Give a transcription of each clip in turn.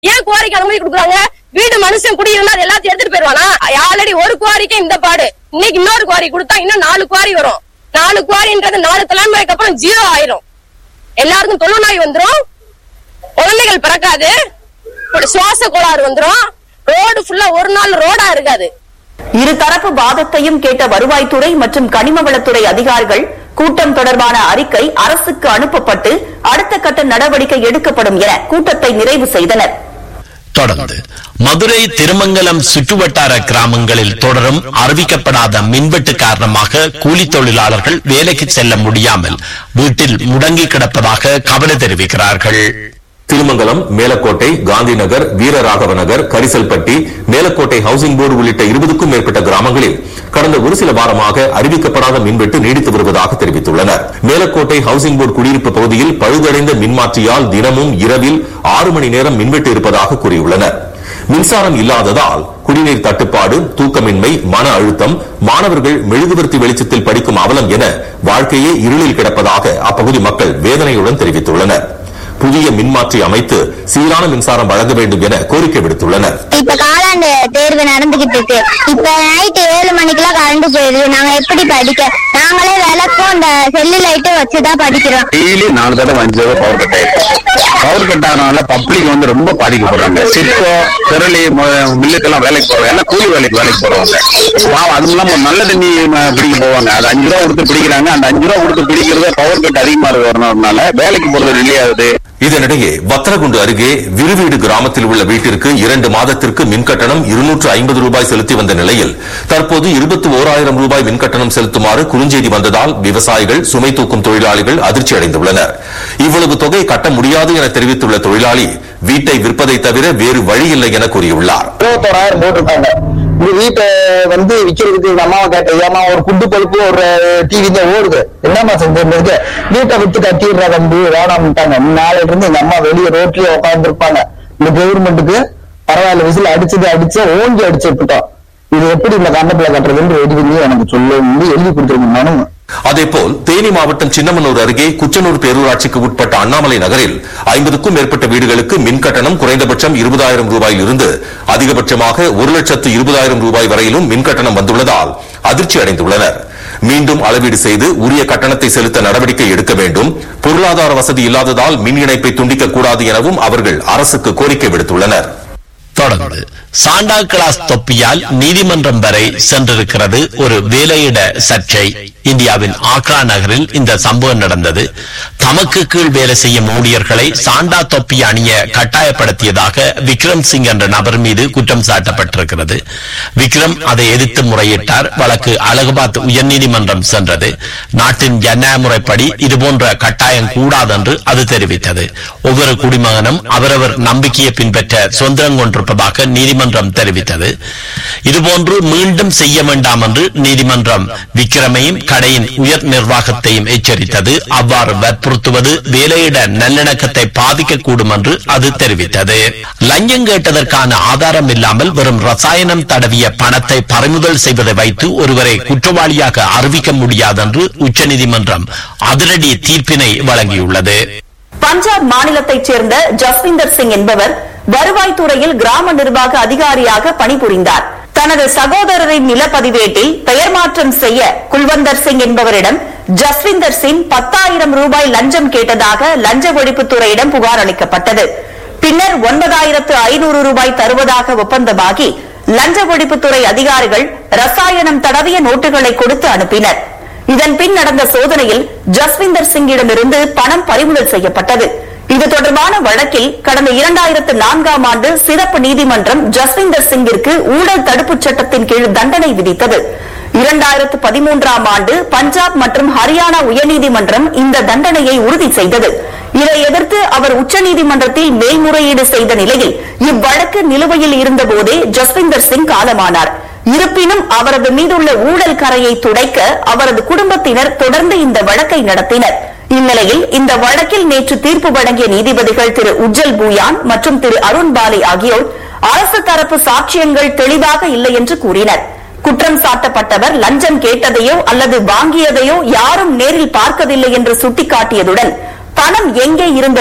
ஏன் குவாரிக்கு அனுமதி கொடுக்குறாங்க வீடு மனுஷன் குடியிருந்தா அது எல்லாத்தையும் எடுத்துட்டு போயிருவானா ஆல்ரெடி ஒரு குவாரிக்கே இந்த பாடு இன்னைக்கு இன்னொரு குவாரி கொடுத்தா இன்னும் நாலு குவாரி வரும் நாலு குவாரின்றது நாலு தலைமுறைக்கு அப்புறம் ஜீரோ ஆயிரும் எல்லாருக்கும் தொழுநோய் வந்துரும் குழந்தைகள் பிறக்காது ஒரு சுவாச கோளாறு வந்துரும் ரோடு ஃபுல்லா ஒரு நாள் ரோடா இருக்காது இருதரப்பு வாதத்தையும் கேட்ட வருவாய்த்துறை மற்றும் கனிமவளத்துறை அதிகாரிகள் கூட்டம் தொடர்பான அறிக்கை அரசுக்கு அனுப்பப்பட்டு அடுத்த கட்ட நடவடிக்கை எடுக்கப்படும் என கூட்டத்தை நிறைவு செய்தனர் தொடர்ந்து மதுரை திருமங்கலம் சுற்றுவட்டார கிராமங்களில் தொடரும் அறிவிக்கப்படாத மின்வெட்டு காரணமாக கூலி தொழிலாளர்கள் வேலைக்கு செல்ல முடியாமல் வீட்டில் முடங்கி கிடப்பதாக கவலை தெரிவிக்கிறார்கள் திருமங்கலம் மேலக்கோட்டை காந்தி நகர் வீரராகவ நகர் கரிசல்பட்டி மேலக்கோட்டை ஹவுசிங் போர்டு உள்ளிட்ட இருபதுக்கும் மேற்பட்ட கிராமங்களில் கடந்த ஒரு சில வாரமாக அறிவிக்கப்படாத மின்வெட்டு நீடித்து வருவதாக தெரிவித்துள்ளனர் மேலக்கோட்டை ஹவுசிங் போர்டு குடியிருப்பு பகுதியில் பழுதடைந்த மின்மாற்றியால் தினமும் இரவில் ஆறு மணி நேரம் மின்வெட்டு இருப்பதாக கூறியுள்ளனர் மின்சாரம் இல்லாததால் குடிநீர் தட்டுப்பாடு தூக்கமின்மை மன அழுத்தம் மாணவர்கள் மெழுகுவர்த்தி வெளிச்சத்தில் படிக்கும் அவலம் என வாழ்க்கையே இருளில் கிடப்பதாக அப்பகுதி மக்கள் வேதனையுடன் தெரிவித்துள்ளனர் புதிய மின்மாற்றி அமைத்து சீரான மின்சாரம் வழங்க வேண்டும் என கோரிக்கை விடுத்துள்ளனர் இப்ப காலாண்டு தேர்வு நடந்துகிட்டு இருக்கு இப்ப நைட்டு ஏழு மணிக்கெல்லாம் கரண்ட் போயிடுது நாங்க எப்படி படிக்க நாங்களே விளக்கும் இந்த செல்லு லைட்டும் வச்சுதான் படிக்கிறோம் டெய்லி நாலு தடவை அஞ்சு தடவை பவர் கட் ஆயிருக்கு பவர் கட் ஆனதுனால பப்ளிக் வந்து ரொம்ப பாதிக்கப்படுறாங்க சிற்போ திரளி மில்லுக்கெல்லாம் வேலைக்கு போறோம் எல்லாம் கூலி வேலைக்கு வேலைக்கு போறவங்க பாவம் அதுவும் இல்லாம நல்ல தண்ணி ம, பிடிக்க போவாங்க அது அஞ்சு ரூபா கொடுத்து பிடிக்கிறாங்க அந்த அஞ்சு ரூபா கொடுத்து பிடிக்கிறத பவர் கட் அதிகமா வரணும்னால வேலைக்கு போறது டிலே ஆகுது இதனிடையே வத்தலகுண்டு அருகே விருவீடு கிராமத்தில் உள்ள வீட்டிற்கு இரண்டு மாதத்திற்கு மின்கட்டணம் இருநூற்று ஐம்பது ரூபாய் செலுத்தி வந்த நிலையில் தற்போது இருபத்தி ஓராயிரம் ரூபாய் மின்கட்டணம் செலுத்துமாறு குறுஞ்செய்தி வந்ததால் விவசாயிகள் சுமை தூக்கும் தொழிலாளிகள் அதிர்ச்சி அடைந்துள்ளனர் இவ்வளவு தொகை கட்ட முடியாது என தெரிவித்துள்ள தொழிலாளி வீட்டை விற்பதை தவிர வேறு வழி இல்லை என கூறியுள்ளார் இருபத்தோராயிரம் போட்டிருக்காங்க இந்த வீட்டை வந்து விக்கிறதுக்கு எங்க அம்மாவை கேட்டேன் ஏமா ஒரு குண்டு பழுப்பு ஒரு டிவி தான் ஓடுது என்னம்மா செஞ்சிருக்கு வீட்டை விட்டு கட்டிடுறா தம்பி வேணாம்ட்டாங்க நாளைல இருந்து எங்க அம்மா வெளியே ரோட்லயே உட்காந்துருப்பாங்க இந்த கவர்மெண்ட்டுக்கு பரவாயில்ல விசில் அடிச்சது அடிச்சு ஓங்கி அடிச்சு விட்டுட்டோம் இது எப்படி இந்த கண்டத்துல கட்டுறதுன்னு ரெடி பண்ணி எனக்கு சொல்ல எழுதி கொடுத்துருங்க மனு அதேபோல் தேனி மாவட்டம் சின்னமனூர் அருகே குச்சனூர் பேரூராட்சிக்கு உட்பட்ட அண்ணாமலை நகரில் ஐம்பதுக்கும் மேற்பட்ட வீடுகளுக்கு மின் கட்டணம் குறைந்தபட்சம் இருபதாயிரம் ரூபாயில் இருந்து அதிகபட்சமாக ஒரு லட்சத்து இருபதாயிரம் ரூபாய் வரையிலும் மின் கட்டணம் வந்துள்ளதால் அதிர்ச்சி அடைந்துள்ளனர் மீண்டும் அளவீடு செய்து உரிய கட்டணத்தை செலுத்த நடவடிக்கை எடுக்க வேண்டும் பொருளாதார வசதி இல்லாததால் மின் இணைப்பை துண்டிக்க கூடாது எனவும் அவர்கள் அரசுக்கு கோரிக்கை விடுத்துள்ளனர் தொடர்ந்து சாண்டா கிளாஸ் தொப்பியால் நீதிமன்றம் வரை சென்றிருக்கிறது ஒரு வேலையிட சர்ச்சை இந்தியாவின் ஆக்ரா நகரில் இந்த சம்பவம் நடந்தது தமக்கு கீழ் வேலை செய்யும் ஊழியர்களை சாண்டா தொப்பி அணிய கட்டாயப்படுத்தியதாக விக்ரம் சிங் என்ற நபர் மீது குற்றம் சாட்டப்பட்டிருக்கிறது விக்ரம் அதை எதிர்த்து முறையிட்டார் வழக்கு அலகாபாத் உயர்நீதிமன்றம் சென்றது நாட்டின் ஜனநாயக முறைப்படி இதுபோன்ற கட்டாயம் கூடாதென்று அது தெரிவித்தது ஒவ்வொரு குடிமகனும் அவரவர் நம்பிக்கையை பின்பற்ற சுதந்திரம் கொண்டிருப்பதாக நீதிமன்றம் தெரிவித்தது இதுபோன்று மீண்டும் செய்ய வேண்டாம் என்று நீதிமன்றம் விக்ரமையும் கடையின் உயர் நிர்வாகத்தையும் எச்சரித்தது அவ்வாறு வற்புறுத்துவது வேலையிட நல்லிணக்கத்தை பாதிக்கக்கூடும் என்று அது தெரிவித்தது லஞ்சம் கேட்டதற்கான ஆதாரம் இல்லாமல் வெறும் ரசாயனம் தடவிய பணத்தை பறிமுதல் செய்வதை வைத்து ஒருவரை குற்றவாளியாக அறிவிக்க முடியாதென்று உச்சநீதிமன்றம் அதிரடி தீர்ப்பினை வழங்கியுள்ளது பஞ்சாப் மாநிலத்தைச் சேர்ந்த ஜஸ்விந்தர் சிங் என்பவர் வருவாய்த்துறையில் கிராம நிர்வாக அதிகாரியாக பணிபுரிந்தார் தனது சகோதரரின் நிலப்பதிவேட்டில் பெயர் மாற்றம் செய்ய குல்வந்தர் சிங் என்பவரிடம் ஜஸ்விந்தர் சிங் பத்தாயிரம் ரூபாய் லஞ்சம் கேட்டதாக லஞ்ச ஒழிப்புத்துறையிடம் புகார் அளிக்கப்பட்டது பின்னர் ஒன்பதாயிரத்து ஐநூறு ரூபாய் தருவதாக ஒப்பந்தமாகி லஞ்ச ஒழிப்புத்துறை அதிகாரிகள் ரசாயனம் தடவிய நோட்டுகளை கொடுத்து அனுப்பினர் இதன் பின் நடந்த சோதனையில் ஜஸ்விந்தர் சிங்கிடமிருந்து பணம் பறிமுதல் செய்யப்பட்டது இது தொடர்பான வழக்கில் கடந்த இரண்டாயிரத்து நான்காம் ஆண்டு சிறப்பு நீதிமன்றம் ஜஸ்விந்தர் சிங்கிற்கு ஊழல் தடுப்புச் சட்டத்தின் கீழ் தண்டனை விதித்தது இரண்டாயிரத்து பதிமூன்றாம் ஆண்டு பஞ்சாப் மற்றும் ஹரியானா உயர்நீதிமன்றம் இந்த தண்டனையை உறுதி செய்தது இதை எதிர்த்து அவர் உச்சநீதிமன்றத்தில் மேல்முறையீடு செய்த நிலையில் இவ்வழக்கு நிலுவையில் இருந்தபோதே ஜஸ்விந்தர் சிங் காலமானார் இருப்பினும் அவரது மீதுள்ள ஊழல் கரையை துடைக்க அவரது குடும்பத்தினர் தொடர்ந்து இந்த வழக்கை நடத்தினர் இந்நிலையில் இந்த வழக்கில் நேற்று தீர்ப்பு வழங்கிய நீதிபதிகள் திரு உஜ்ஜல் பூயான் மற்றும் திரு அருண் பாலே ஆகியோர் அரசு தரப்பு சாட்சியங்கள் தெளிவாக இல்லை என்று கூறினர் குற்றம் சாட்டப்பட்டவர் லஞ்சம் கேட்டதையோ அல்லது வாங்கியதையோ யாரும் நேரில் பார்க்கவில்லை என்று சுட்டிக்காட்டியதுடன் பணம் எங்கே இருந்தது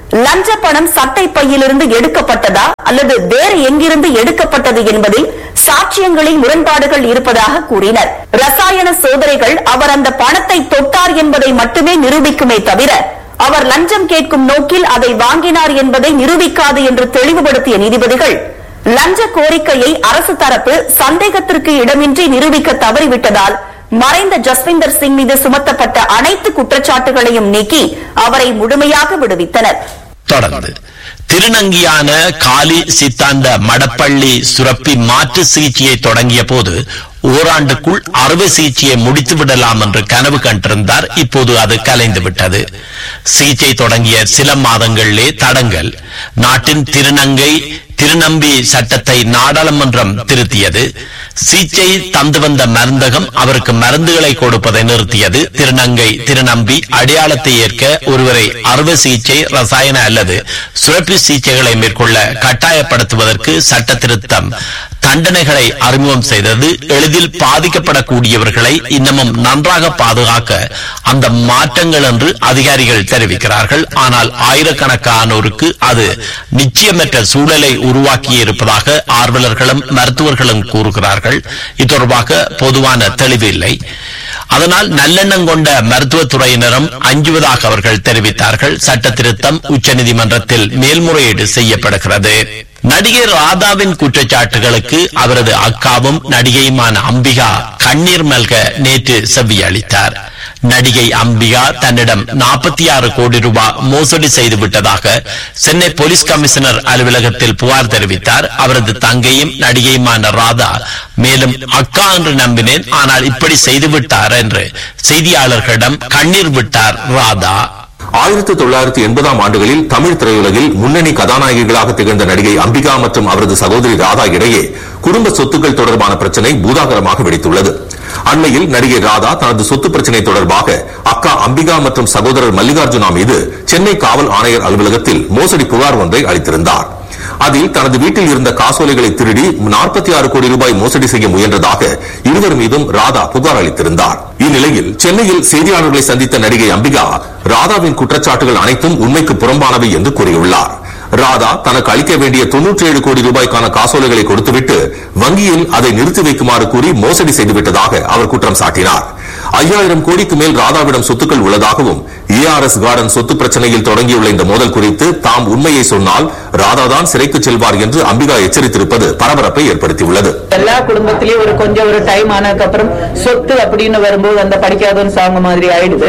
லஞ்ச பணம் சட்டை பையிலிருந்து எடுக்கப்பட்டதா அல்லது வேறு எங்கிருந்து எடுக்கப்பட்டது என்பதில் சாட்சியங்களில் முரண்பாடுகள் இருப்பதாக கூறினர் ரசாயன சோதனைகள் அவர் அந்த பணத்தை தொட்டார் என்பதை மட்டுமே நிரூபிக்குமே தவிர அவர் லஞ்சம் கேட்கும் நோக்கில் அதை வாங்கினார் என்பதை நிரூபிக்காது என்று தெளிவுபடுத்திய நீதிபதிகள் லஞ்ச கோரிக்கையை அரசு தரப்பு சந்தேகத்திற்கு இடமின்றி நிரூபிக்க தவறிவிட்டதால் மறைந்த ஜஸ்விந்தர் சிங் மீது சுமத்தப்பட்ட அனைத்து குற்றச்சாட்டுகளையும் நீக்கி அவரை முழுமையாக விடுவித்தனர் தொடர்ந்து திருநங்கியான காலி சித்தாந்த மடப்பள்ளி சுரப்பி மாற்று சிகிச்சையை தொடங்கிய போது ஓராண்டுக்குள் அறுவை சிகிச்சையை முடித்து விடலாம் என்று கனவு கண்டிருந்தார் இப்போது அது கலைந்து விட்டது சிகிச்சை தொடங்கிய சில மாதங்களிலே தடங்கள் நாட்டின் திருநங்கை திருநம்பி சட்டத்தை நாடாளுமன்றம் திருத்தியது சிகிச்சை தந்து வந்த மருந்தகம் அவருக்கு மருந்துகளை கொடுப்பதை நிறுத்தியது திருநங்கை திருநம்பி அடையாளத்தை ஏற்க ஒருவரை அறுவை சிகிச்சை ரசாயன அல்லது சுரப்பி சிகிச்சைகளை மேற்கொள்ள கட்டாயப்படுத்துவதற்கு சட்ட திருத்தம் தண்டனைகளை அறிமுகம் செய்தது எளிதில் பாதிக்கப்படக்கூடியவர்களை இன்னமும் நன்றாக பாதுகாக்க அந்த மாற்றங்கள் என்று அதிகாரிகள் தெரிவிக்கிறார்கள் ஆனால் ஆயிரக்கணக்கானோருக்கு அது நிச்சயமற்ற சூழலை உருவாக்கி இருப்பதாக ஆர்வலர்களும் மருத்துவர்களும் கூறுகிறார்கள் இது தொடர்பாக பொதுவான தெளிவு இல்லை அதனால் நல்லெண்ணம் கொண்ட மருத்துவத்துறையினரும் அஞ்சுவதாக அவர்கள் தெரிவித்தார்கள் சட்ட திருத்தம் உச்சநீதிமன்றத்தில் மேல்முறையீடு செய்யப்படுகிறது நடிகை ராதாவின் குற்றச்சாட்டுகளுக்கு அவரது அக்காவும் நடிகையுமான அம்பிகா கண்ணீர் மல்க நேற்று செவ்வியளித்தார் நடிகை அம்பிகா தன்னிடம் நாற்பத்தி ஆறு கோடி ரூபாய் மோசடி செய்து விட்டதாக சென்னை போலீஸ் கமிஷனர் அலுவலகத்தில் புகார் தெரிவித்தார் அவரது தங்கையும் நடிகையுமான ராதா மேலும் அக்கா என்று நம்பினேன் ஆனால் இப்படி செய்து விட்டார் என்று செய்தியாளர்களிடம் கண்ணீர் விட்டார் ராதா ஆயிரத்தி தொள்ளாயிரத்தி எண்பதாம் ஆண்டுகளில் தமிழ் திரையுலகில் முன்னணி கதாநாயகிகளாக திகழ்ந்த நடிகை அம்பிகா மற்றும் அவரது சகோதரி ராதா இடையே குடும்ப சொத்துக்கள் தொடர்பான பிரச்சனை பூதாகரமாக வெடித்துள்ளது அண்மையில் நடிகை ராதா தனது சொத்து பிரச்சனை தொடர்பாக அக்கா அம்பிகா மற்றும் சகோதரர் மல்லிகார்ஜுனா மீது சென்னை காவல் ஆணையர் அலுவலகத்தில் மோசடி புகார் ஒன்றை அளித்திருந்தார் அதில் தனது வீட்டில் இருந்த காசோலைகளை திருடி நாற்பத்தி ஆறு கோடி ரூபாய் மோசடி செய்ய முயன்றதாக இருவர் மீதும் ராதா புகார் அளித்திருந்தார் இந்நிலையில் சென்னையில் செய்தியாளர்களை சந்தித்த நடிகை அம்பிகா ராதாவின் குற்றச்சாட்டுகள் அனைத்தும் உண்மைக்கு புறம்பானவை என்று கூறியுள்ளார் ராதா தனக்கு அளிக்க வேண்டிய தொன்னூற்றி ஏழு கோடி ரூபாய்க்கான காசோலைகளை கொடுத்துவிட்டு வங்கியில் அதை நிறுத்தி வைக்குமாறு கூறி மோசடி செய்துவிட்டதாக அவர் குற்றம் சாட்டினார் ஐயாயிரம் கோடிக்கு மேல் ராதாவிடம் சொத்துக்கள் உள்ளதாகவும் ஏஆர்எஸ் கார்டன் சொத்து பிரச்சனையில் தொடங்கியுள்ள இந்த மோதல் குறித்து தாம் உண்மையை சொன்னால் ராதாதான் சிறைக்கு செல்வார் என்று அம்பிகா எச்சரித்திருப்பது பரபரப்பை ஏற்படுத்தியுள்ளது எல்லா குடும்பத்திலயும் ஒரு கொஞ்சம் ஒரு டைம் ஆனதுக்கு அப்புறம் சொத்து அப்படின்னு வரும்போது அந்த படிக்காதவன் சாங்க மாதிரி ஆயிடுது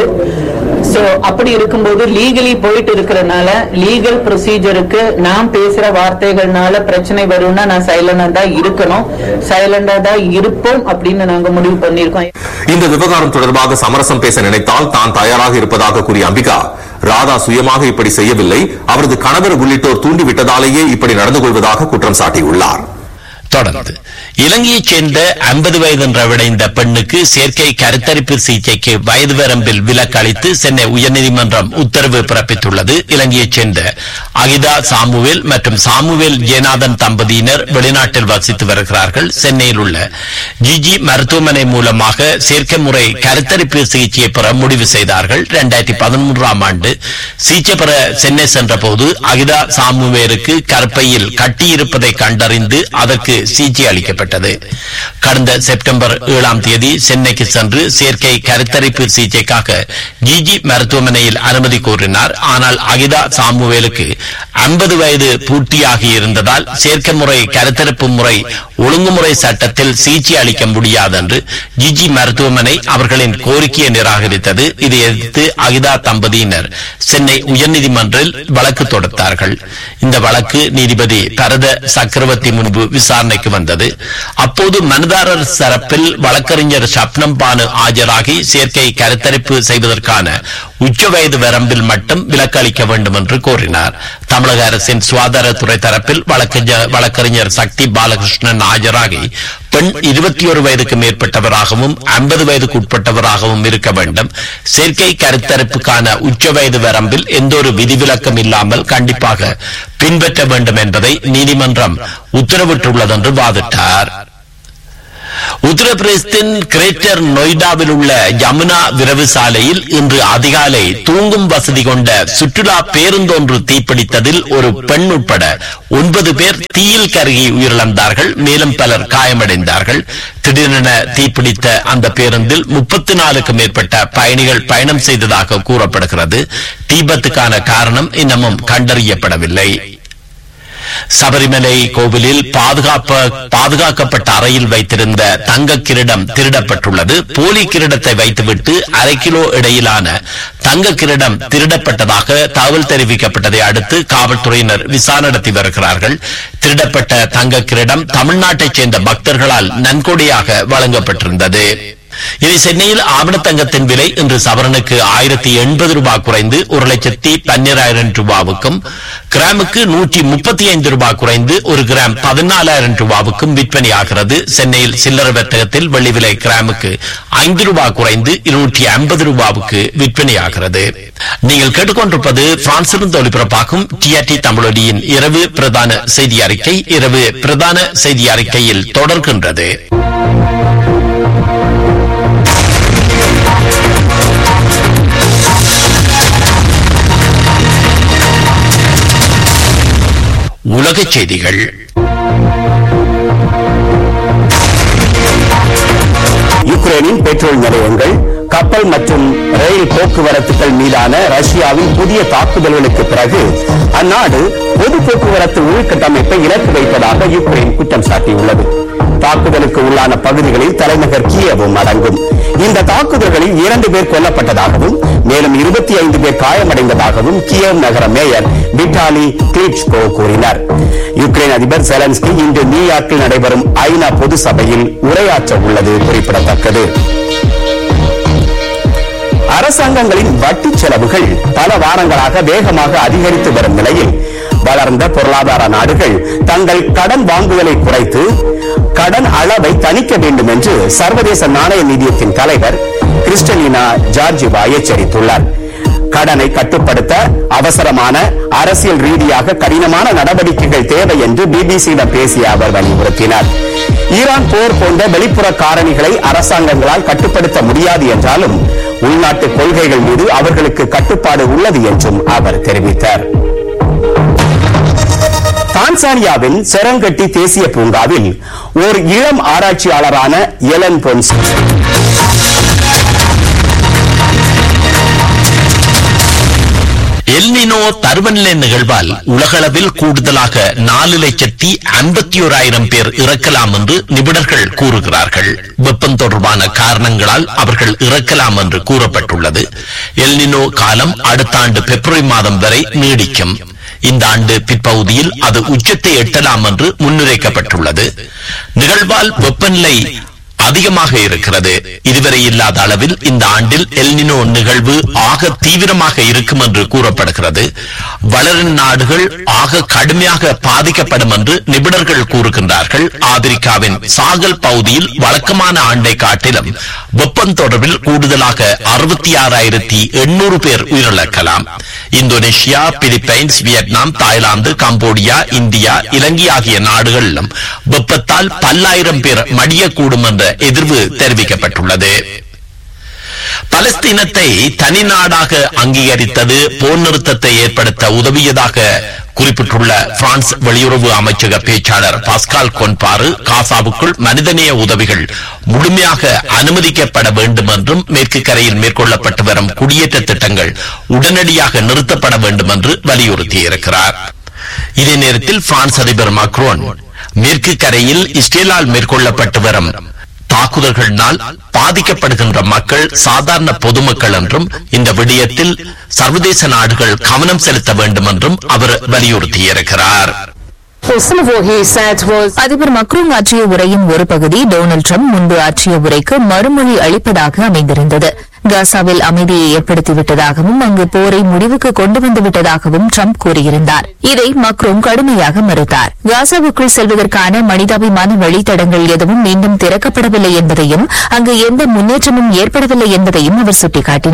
சோ அப்படி இருக்கும்போது லீகலி போயிட்டு இருக்கிறனால லீகல் ப்ரொசீஜருக்கு நான் பேசுற வார்த்தைகள்னால பிரச்சனை வரும்னா நான் சைலண்டா தான் இருக்கணும் சைலண்டா தான் இருப்போம் அப்படின்னு நாங்க முடிவு பண்ணிருக்கோம் இந்த விவகாரம் தொடர்பாக சமரசம் பேச நினைத்தால் தான் தயாராக இருப்பதாக கூறிய அம்பிகா ராதா சுயமாக இப்படி செய்யவில்லை அவரது கணவர் உள்ளிட்டோர் தூண்டிவிட்டதாலேயே இப்படி நடந்து கொள்வதாக குற்றம் சாட்டியுள்ளார் தொடர்ந்து இலங்கையைச் சேர்ந்த ஐம்பது வயது நிறைவடைந்த பெண்ணுக்கு செயற்கை கருத்தரிப்பு சிகிச்சைக்கு வயது வரம்பில் விலக்கு அளித்து சென்னை உயர்நீதிமன்றம் உத்தரவு பிறப்பித்துள்ளது இலங்கையைச் சேர்ந்த அகிதா சாமுவேல் மற்றும் சாமுவேல் ஜெயநாதன் தம்பதியினர் வெளிநாட்டில் வசித்து வருகிறார்கள் சென்னையில் உள்ள ஜிஜி மருத்துவமனை மூலமாக செயற்கை முறை கருத்தரிப்பு சிகிச்சையை பெற முடிவு செய்தார்கள் இரண்டாயிரத்தி பதிமூன்றாம் ஆண்டு சிகிச்சை பெற சென்னை சென்றபோது அகிதா சாமுவேலுக்கு கருப்பையில் கட்டியிருப்பதை கண்டறிந்து அதற்கு சிகிச்சை அளிக்கப்பட்டது கடந்த செப்டம்பர் ஏழாம் தேதி சென்னைக்கு சென்று செயற்கை கருத்தரிப்பு சிகிச்சைக்காக ஜிஜி மருத்துவமனையில் அனுமதி கோரினார் ஆனால் அகிதா சாமுவேலுக்கு ஐம்பது வயது பூர்த்தியாகி இருந்ததால் செயற்கை முறை கருத்தரிப்பு முறை ஒழுங்குமுறை சட்டத்தில் சிகிச்சை அளிக்க முடியாது என்று ஜிஜி மருத்துவமனை அவர்களின் கோரிக்கையை நிராகரித்தது இதை எதிர்த்து அகிதா தம்பதியினர் சென்னை உயர்நீதிமன்றில் வழக்கு தொடுத்தார்கள் இந்த வழக்கு நீதிபதி பரத சக்கரவர்த்தி முன்பு விசாரணைக்கு வந்தது அப்போது மனுதாரர் தரப்பில் வழக்கறிஞர் சப்னம் பானு ஆஜராகி செயற்கை கருத்தரிப்பு செய்வதற்கான உச்ச வயது வரம்பில் மட்டும் விலக்கு அளிக்க வேண்டும் என்று கோரினார் தமிழக அரசின் சுகாதாரத்துறை தரப்பில் வழக்கறிஞர் வழக்கறிஞர் சக்தி பாலகிருஷ்ணன் ஆஜராகி பெண் இருபத்தி ஒரு வயதுக்கு மேற்பட்டவராகவும் ஐம்பது வயதுக்கு உட்பட்டவராகவும் இருக்க வேண்டும் செயற்கை கருத்தரிப்புக்கான உச்ச வயது வரம்பில் எந்த ஒரு விதிவிலக்கம் இல்லாமல் கண்டிப்பாக பின்பற்ற வேண்டும் என்பதை நீதிமன்றம் உத்தரவிட்டுள்ளது என்று வாதிட்டார் உத்தரப்பிரதேசத்தின் கிரேட்டர் நொய்டாவில் உள்ள யமுனா விரைவு சாலையில் இன்று அதிகாலை தூங்கும் வசதி கொண்ட சுற்றுலா பேருந்தொன்று தீப்பிடித்ததில் ஒரு பெண் உட்பட ஒன்பது பேர் தீயில் கருகி உயிரிழந்தார்கள் மேலும் பலர் காயமடைந்தார்கள் திடீரென தீப்பிடித்த அந்த பேருந்தில் முப்பத்தி நாலுக்கு மேற்பட்ட பயணிகள் பயணம் செய்ததாக கூறப்படுகிறது தீபத்துக்கான காரணம் இன்னமும் கண்டறியப்படவில்லை சபரிமலை கோவிலில் பாதுகாப்ப பாதுகாக்கப்பட்ட அறையில் வைத்திருந்த தங்க கிரீடம் திருடப்பட்டுள்ளது போலி கிரீடத்தை வைத்துவிட்டு அரை கிலோ இடையிலான தங்க கிரீடம் திருடப்பட்டதாக தகவல் தெரிவிக்கப்பட்டதை அடுத்து காவல்துறையினர் விசாரணை நடத்தி வருகிறார்கள் திருடப்பட்ட தங்க கிரீடம் தமிழ்நாட்டைச் சேர்ந்த பக்தர்களால் நன்கொடையாக வழங்கப்பட்டிருந்தது இனி சென்னையில் ஆவணத்தங்கத்தின் விலை இன்று சவரனுக்கு ஆயிரத்தி எண்பது ரூபாய் குறைந்து ஒரு லட்சத்தி பன்னிராயிரம் ரூபாவுக்கும் கிராமுக்கு நூற்றி முப்பத்தி ஐந்து ரூபாய் குறைந்து ஒரு கிராம் பதினாலாயிரம் ரூபாவுக்கும் விற்பனையாகிறது சென்னையில் சில்லறை வர்த்தகத்தில் வெள்ளி விலை கிராமுக்கு ஐந்து ரூபாய் குறைந்து இருநூற்றி ஐம்பது ரூபாவுக்கு விற்பனையாகிறது நீங்கள் கேட்டுக்கொண்டிருப்பது பிரான்சிலிருந்து ஒலிபரப்பாகும் டிஆர்டி தமிழொலியின் இரவு பிரதான செய்தி அறிக்கை இரவு பிரதான செய்தி அறிக்கையில் தொடர்கின்றது உலகச் செய்திகள் யுக்ரைனின் பெட்ரோல் நிலையங்கள் கப்பல் மற்றும் ரயில் போக்குவரத்துகள் மீதான ரஷ்யாவின் புதிய தாக்குதல்களுக்கு பிறகு அந்நாடு பொது போக்குவரத்து உள்கட்டமைப்பை இலக்கு வைப்பதாக யுக்ரைன் குற்றம் சாட்டியுள்ளது தாக்குதலுக்கு உள்ளான பகுதிகளில் தலைநகர் கியவும் அடங்கும் இந்த தாக்குதல்களில் இரண்டு பேர் கொல்லப்பட்டதாகவும் மேலும் இருபத்தி ஐந்து பேர் காயமடைந்ததாகவும் கியவ் நகர மேயர் விட்டாலி கிளிச்கோ கூறினார் யுக்ரைன் அதிபர் செலன்ஸ்கி இன்று நியூயார்க்கில் நடைபெறும் ஐநா பொது சபையில் உரையாற்ற உள்ளது குறிப்பிடத்தக்கது அரசாங்கங்களின் வட்டி செலவுகள் பல வாரங்களாக வேகமாக அதிகரித்து வரும் நிலையில் வளர்ந்த பொருளாதார நாடுகள் தங்கள் கடன் வாங்குதலை குறைத்து கடன் அளவை தணிக்க வேண்டும் என்று சர்வதேச நாணய நிதியத்தின் தலைவர் கிறிஸ்டலினா ஜார்ஜிவா எச்சரித்துள்ளார் கடனை கட்டுப்படுத்த அவசரமான அரசியல் ரீதியாக கடினமான நடவடிக்கைகள் தேவை என்று பிபிசியிடம் பேசிய அவர் வலியுறுத்தினார் ஈரான் போர் போன்ற வெளிப்புற காரணிகளை அரசாங்கங்களால் கட்டுப்படுத்த முடியாது என்றாலும் உள்நாட்டு கொள்கைகள் மீது அவர்களுக்கு கட்டுப்பாடு உள்ளது என்றும் அவர் தெரிவித்தார் தான்சானியாவின் செரங்கட்டி தேசிய பூங்காவில் ஒரு இளம் ஆராய்ச்சியாளரான எலன் பொன்ஸ் எல்னினோ தருவநிலை நிகழ்வால் உலகளவில் கூடுதலாக நாலு லட்சத்தி ஐம்பத்தி ஓராயிரம் பேர் இறக்கலாம் என்று நிபுணர்கள் கூறுகிறார்கள் வெப்பம் தொடர்பான காரணங்களால் அவர்கள் இறக்கலாம் என்று கூறப்பட்டுள்ளது எல்னினோ காலம் அடுத்த ஆண்டு பிப்ரவரி மாதம் வரை நீடிக்கும் இந்த ஆண்டு பிற்பகுதியில் அது உச்சத்தை எட்டலாம் என்று முன்னுரைக்கப்பட்டுள்ளது நிகழ்வால் வெப்பநிலை அதிகமாக இருக்கிறது இதுவரை இல்லாத அளவில் இந்த ஆண்டில் எல்னினோ நிகழ்வு ஆக தீவிரமாக இருக்கும் என்று கூறப்படுகிறது வளரும் நாடுகள் ஆக கடுமையாக பாதிக்கப்படும் என்று நிபுணர்கள் கூறுகின்றார்கள் ஆப்பிரிக்காவின் சாகல் பகுதியில் வழக்கமான ஆண்டை காட்டிலும் வெப்பம் தொடர்பில் கூடுதலாக அறுபத்தி ஆறாயிரத்தி எண்ணூறு பேர் உயிரிழக்கலாம் Indonesia Philippines Vietnam Thailand Cambodia India Ilangai ஆகிய நாடுகளிலும் வெப்பத்தால் பல்லாயிரம் பேர் மடியக்கூடும் என்ற எதிர்வு தெரிவிக்கப்பட்டுள்ளது பலஸ்தீனத்தை தனி நாடாக அங்கீகரித்தது போர் நிறுத்தத்தை ஏற்படுத்த உதவியதாக குறிப்பிட்டுள்ள பிரான்ஸ் வெளியுறவு அமைச்சக பேச்சாளர் பாஸ்கால் கொன்பாரு காசாவுக்குள் மனிதநேய உதவிகள் முழுமையாக அனுமதிக்கப்பட வேண்டும் என்றும் மேற்கு கரையில் மேற்கொள்ளப்பட்டு வரும் குடியேற்ற திட்டங்கள் உடனடியாக நிறுத்தப்பட வேண்டும் என்று வலியுறுத்தியிருக்கிறார் இதே நேரத்தில் பிரான்ஸ் அதிபர் மக்ரோன் மேற்கு கரையில் இஸ்ரேலால் மேற்கொள்ளப்பட்டு வரும் தாக்குதல்களினால் பாதிக்கப்படுகின்ற மக்கள் சாதாரண பொதுமக்கள் என்றும் இந்த விடயத்தில் சர்வதேச நாடுகள் கவனம் செலுத்த வேண்டும் என்றும் அவர் வலியுறுத்தியிருக்கிறார் அதிபர் மக்ரூங் ஆற்றிய உரையின் ஒரு பகுதி டொனால்டு ட்ரம்ப் முன்பு ஆற்றிய உரைக்கு மறுமொழி அளிப்பதாக அமைந்திருந்தது காசாவில் அமைதியை ஏற்படுத்திவிட்டதாகவும் அங்கு போரை முடிவுக்கு கொண்டு வந்து விட்டதாகவும் ட்ரம்ப் கூறியிருந்தார் இதை மக்ரோங் கடுமையாக மறுத்தார் காசாவுக்குள் செல்வதற்கான மனிதாபிமான வழித்தடங்கள் எதுவும் மீண்டும் திறக்கப்படவில்லை என்பதையும் அங்கு எந்த முன்னேற்றமும் ஏற்படவில்லை என்பதையும் அவர் சுட்டிக்காட்டினார்